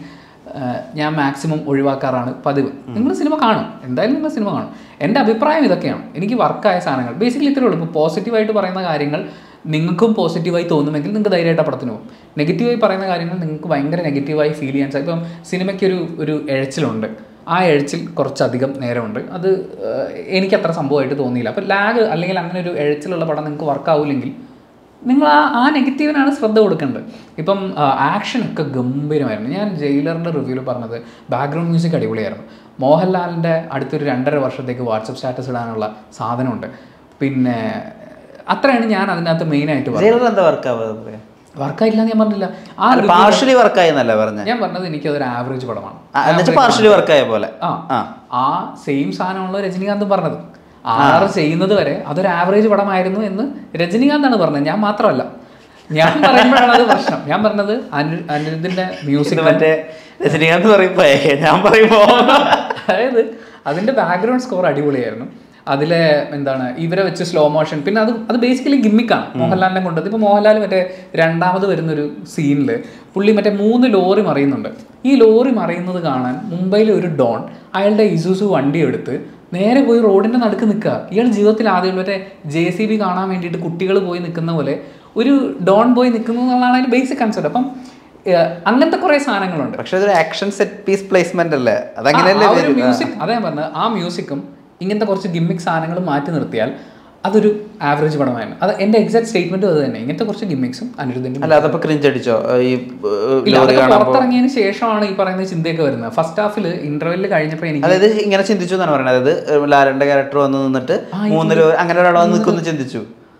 ഞാൻ മാക്സിമം ഒഴിവാക്കാറാണ് പതിവ് നിങ്ങൾ സിനിമ കാണും എന്തായാലും നിങ്ങൾ സിനിമ കാണും എൻ്റെ അഭിപ്രായം ഇതൊക്കെയാണ് എനിക്ക് വർക്കായ സാധനങ്ങൾ ബേസിക്കലി ഇത്രേ ഉള്ളൂ ഇപ്പോൾ പോസിറ്റീവായിട്ട് പറയുന്ന കാര്യങ്ങൾ നിങ്ങൾക്കും പോസിറ്റീവായി തോന്നുമെങ്കിൽ നിങ്ങൾക്ക് ധൈര്യമായിട്ട് ആ പടത്തിന് പോകും നെഗറ്റീവായി പറയുന്ന കാര്യങ്ങൾ നിങ്ങൾക്ക് ഭയങ്കര നെഗറ്റീവായി ഫീൽ ചെയ്യാൻ സാധിക്കും ഇപ്പം സിനിമയ്ക്കൊരു ഒരു എഴച്ചിലുണ്ട് ആ എഴച്ചിൽ കുറച്ചധികം നേരമുണ്ട് അത് ഏഹ്, എനിക്ക് അത്ര സംഭവമായിട്ട് തോന്നിയില്ല അപ്പോൾ ലാഗ് അല്ലെങ്കിൽ അങ്ങനെ ഒരു എഴച്ചിലുള്ള പടം നിങ്ങൾക്ക് വർക്കാവില്ലെങ്കിൽ നിങ്ങൾ ആ ആ നെഗറ്റീവിനാണ് ശ്രദ്ധ കൊടുക്കേണ്ടത് ഇപ്പം ആക്ഷനൊക്കെ ഗംഭീരമായിരുന്നു ഞാൻ ജയിലറിൻ്റെ റിവ്യൂവിൽ പറഞ്ഞത് ബാക്ക്ഗ്രൗണ്ട് മ്യൂസിക് അടിപൊളിയായിരുന്നു മോഹൻലാലിൻ്റെ അടുത്തൊരു രണ്ടര വർഷത്തേക്ക് വാട്സപ്പ് സ്റ്റാറ്റസ് ഇടാനുള്ള സാധനമുണ്ട് പിന്നെ അത്രയാണ് ഞാൻ അതിനകത്ത് മെയിനായിട്ട് പറഞ്ഞത് ജയിലർ എന്താ വർക്ക് ആവാതെ വർക്കായില്ല എന്ന് ഞാൻ പറഞ്ഞില്ല ആ review- പാർഷ്യലി വർക്കായി എന്നല്ല പറഞ്ഞ ഞാൻ പറഞ്ഞത് എനിക്ക് അതൊരു ആവറേജ് പടമാണ് എന്നുവെച്ചാൽ പാർഷ്യലി വർക്കായ പോലെ ആ ആ ആ സെയിം സാധനമാണല്ലോ രജനീകാന്ത് പറഞ്ഞത് ആർ ചെയ്യുന്നത് വരെ അതൊരു ആവറേജ് പടമായിരുന്നു എന്ന് രജനീകാന്താണ് പറഞ്ഞത് ഞാൻ മാത്രമല്ല ഞാൻ പറയുമ്പോഴാണ് അത് പ്രശ്നം ഞാൻ പറഞ്ഞത് അനു അനിരുദ്ധിന്റെ ഇത് മ്യൂസിക് മറ്റേ രജനീകാന്ത് പറയുമ്പോ ഏ, ഞാൻ പറയുമ്പോ അതായത് അതിന്റെ ബാക്ക്ഗ്രൗണ്ട് സ്കോർ അടിപൊളിയായിരുന്നു അതിലെ എന്താണ് ഇവരെ വെച്ച് സ്ലോ മോഷൻ പിന്നെ അത് അത് ബേസിക്കലി ഗിമ്മിക്കാണ് മോഹൻലാലിനെ കൊണ്ടത് ഇപ്പോൾ മോഹൻലാൽ മറ്റേ രണ്ടാമത് വരുന്നൊരു സീനിൽ പുള്ളി മറ്റേ മൂന്ന് ലോറി മറിയുന്നുണ്ട് ഈ ലോറി മറിയുന്നത് കാണാൻ മുംബൈയിലെ ഒരു ഡോൺ അയാളുടെ ഇസൂസു വണ്ടി എടുത്ത് നേരെ പോയി റോഡിന്റെ നടുക്ക് നിൽക്കുക ഇയാൾ ജീവിതത്തിൽ ആദ്യം മറ്റേ ജെ സി ബി കാണാൻ വേണ്ടിയിട്ട് കുട്ടികൾ പോയി നിൽക്കുന്ന പോലെ ഒരു ഡോൺ പോയി നിൽക്കുന്നു എന്നുള്ളതാണ് അതിന്റെ ബേസിക് കൺസെപ്റ്റ് അപ്പം ഏഹ്, അങ്ങനത്തെ കുറേ സാധനങ്ങളുണ്ട് പക്ഷെ അതൊരു ആക്ഷൻ സെറ്റ് പീസ് പ്ലേസ്മെന്റ് അല്ലേ അതങ്ങനെയല്ലേ ആ ഒരു വരുന്നത്? മ്യൂസിക് അതാ ഞാൻ പറഞ്ഞത് ആ മ്യൂസിക്കും ഇങ്ങനത്തെ കുറച്ച് ഗിമ്മിക് സാധനങ്ങൾ മാറ്റി നിർത്തിയാൽ അതൊരു ആവറേജ് പടമായിരുന്നു അത് എൻ്റെ എക്സാക്ട് സ്റ്റേറ്റ്മെന്റ് അത് തന്നെ ഇങ്ങനത്തെ കുറച്ച് ഗിമ്മിക്സും അനിരുദ്ധിന്റെ അല്ല അതപ്പോ ക്രിഞ്ച് അടിച്ചോ ഈ ഏർ, ഇല്ല ലോറി അതൊക്കെ കാണുമ്പോ പുറത്തിറങ്ങിയതിന് ശേഷമാണ് ഈ പറയുന്ന ചിന്തയൊക്കെ വരുന്നത് ഫസ്റ്റ് ഹാഫിൽ ഇന്റർവെല്ലിൽ കഴിഞ്ഞപ്പോൾ എനിക്ക് അതായത് ഇങ്ങനെ ചിന്തിച്ചു എന്നാണ് പറയുന്നത് അതായത് ഏർ, ലാലന്റെ ക്യാരക്ടർ വന്ന് നിന്നിട്ട് മൂന്ന് ലോറി അങ്ങനെ ഒരാൾ വന്ന് നിൽക്കുന്നു ചിന്തിച്ചു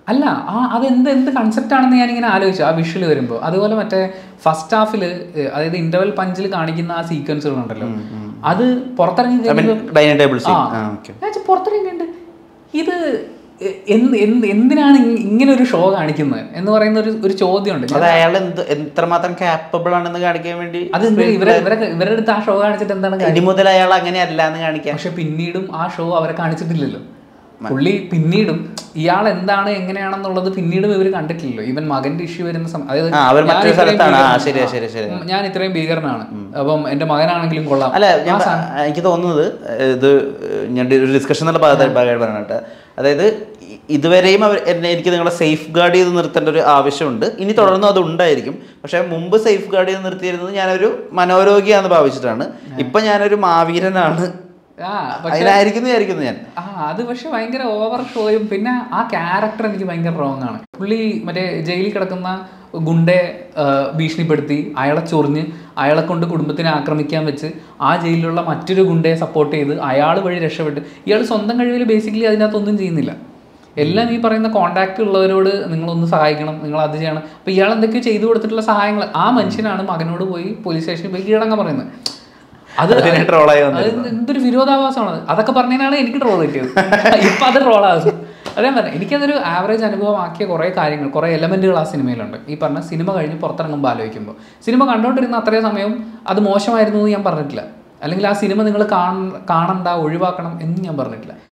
അല്ല ആ അതെന്ത് എന്ത് കൺസെപ്റ്റ് ആണെന്ന് ഞാനിങ്ങനെ ആലോചിച്ചു ആ വിഷ്വൽ വരുമ്പോൾ അതുപോലെ മറ്റേ ഫസ്റ്റ് ഹാഫിൽ അതായത് ഇന്റർവെൽ പഞ്ചിൽ കാണിക്കുന്ന ആ സീക്വൻസുകളുണ്ടല്ലോ അത് പുറത്തിറങ്ങി കഴിയുമ്പോൾ ഡൈനിങ് ടേബിൾ സീൻ ആ. ആ ഓക്കെ ഞാൻ വിചാരിച്ചു പുറത്തിറങ്ങിയുണ്ട് ഇത് എ- എന്ത് എന്ത് എന്തിനാണ് ഇ- ഇങ്ങനെ ഒരു ഷോ കാണിക്കുന്നത് എന്ന് പറയുന്ന ഒരു ഒരു ചോദ്യമുണ്ട് അത് അയാൾ എന്ത് എത്രമാത്രം കാപ്പബിൾ ആണെന്ന് കാണിക്കാൻ വേണ്ടി അത് എന്ത് ഇവരെ ഇവരെ ഇവരുടെ അടുത്ത് ആ ഷോ കാണിച്ചിട്ട് എന്താണ് കാര്യം? ഇനി മുതൽ അയാൾ അങ്ങനെയല്ല എന്ന് കാണിക്കാൻ പക്ഷെ പിന്നീടും ആ ഷോ അവരെ കാണിച്ചിട്ടില്ലല്ലോ പുള്ളി പിന്നീടും ഇയാൾ എന്താണ് എങ്ങനെയാണെന്നുള്ളത് പിന്നീടും ഇവർ കണ്ടിട്ടില്ലല്ലോ ഈവൻ മകന്റെ ഇഷ്യൂ വരുന്ന സമയം അതായത് ആ, അവർ ഞാൻ മറ്റൊരു ഇത്രയും സ്ഥലത്താണ്. ആ, ഭീകരനാണ്. ശരിയാ, ശരിയാ, ശരിയാ. ഉം, ഞാൻ ഇത്രയും ഭീകരനാണ് അപ്പം എന്റെ മകനാണെങ്കിലും കൊള്ളാം അല്ല ഞാൻ ആ പ- സാധനം- എനിക്ക് തോന്നുന്നത് ഇത് ഞാൻ ഒരു ഡിസ്കഷൻ എന്നുള്ള ഭാഗത്ത് ഭാഗമായിട്ട് പറഞ്ഞിട്ട് അതായത് ഇ- ഇതുവരെയും അവർ എന്നെ എനിക്ക് നിങ്ങളെ സേഫ് ഗാർഡ് ചെയ്ത് നിർത്തേണ്ട ഒരു ആവശ്യമുണ്ട് ഇനി തുടർന്നും അത് ഉണ്ടായിരിക്കും പക്ഷെ മുമ്പ് സേഫ് ഗാർഡ് ചെയ്ത് നിർത്തിയിരുന്നത് ഞാനൊരു മനോരോഗിയാന്ന് ഭാവിച്ചിട്ടാണ് ഇപ്പൊ ഞാനൊരു മാവീരനാണ് ആ പക്ഷെ അതിനായിരിക്കുന്നു വിചാരിക്കുന്നു ഞാൻ ആ അത് പക്ഷെ ഭയങ്കര ഓവർ ഷോയും പിന്നെ ആ ക്യാരക്ടർ എനിക്ക് ഭയങ്കര റോങ് ആണ് പുള്ളി മറ്റേ ജയിലിൽ കിടക്കുന്ന ഗുണ്ടെ ആ, ഭീഷണിപ്പെടുത്തി അയാളെ ചൊറിഞ്ഞ് അയാളെ കൊണ്ട് കുടുംബത്തിനെ ആക്രമിക്കാൻ വെച്ച് ആ ജയിലിലുള്ള മറ്റൊരു ഗുണ്ടയെ സപ്പോർട്ട് ചെയ്ത് അയാൾ വഴി രക്ഷപ്പെട്ട് ഇയാൾ സ്വന്തം കഴിവിൽ ബേസിക്കലി അതിനകത്തൊന്നും ചെയ്യുന്നില്ല എല്ലാം ഈ പറയുന്ന കോണ്ടാക്ട് ഉള്ളവരോട് നിങ്ങളൊന്ന് സഹായിക്കണം നിങ്ങൾ അത് ചെയ്യണം അപ്പൊ ഇയാൾ എന്തൊക്കെയോ ചെയ്തു കൊടുത്തിട്ടുള്ള സഹായങ്ങൾ ആ മനുഷ്യനാണ് മകനോട് പോയി പോലീസ് സ്റ്റേഷനിൽ പോയി കീഴടങ്ങാൻ പറയുന്നത് അത് അതിനെ troll ആയി അത് എന്തൊരു വിരോധാഭാസമാണ് അതൊക്കെ പറഞ്ഞതിനാണ് എനിക്ക് ട്രോൾ കിട്ടിയത് ഇപ്പൊ അത് ട്രോളാകും അതേ പറഞ്ഞ എനിക്കതൊരു ആവറേജ് അനുഭവമാക്കിയ കുറേ കാര്യങ്ങൾ കുറേ എലമെന്റുകൾ ആ സിനിമയിലുണ്ട് ഈ പറഞ്ഞ സിനിമ കഴിഞ്ഞ് പുറത്തിറങ്ങുമ്പോൾ ആലോചിക്കുമ്പോൾ സിനിമ കണ്ടുകൊണ്ടിരുന്ന അത്രയും സമയം അത് മോശമായിരുന്നു എന്ന് ഞാൻ പറഞ്ഞിട്ടില്ല അല്ലെങ്കിൽ ആ സിനിമ നിങ്ങൾ കാണണ്ട ഒഴിവാക്കണം എന്ന് ഞാൻ പറഞ്ഞിട്ടില്ല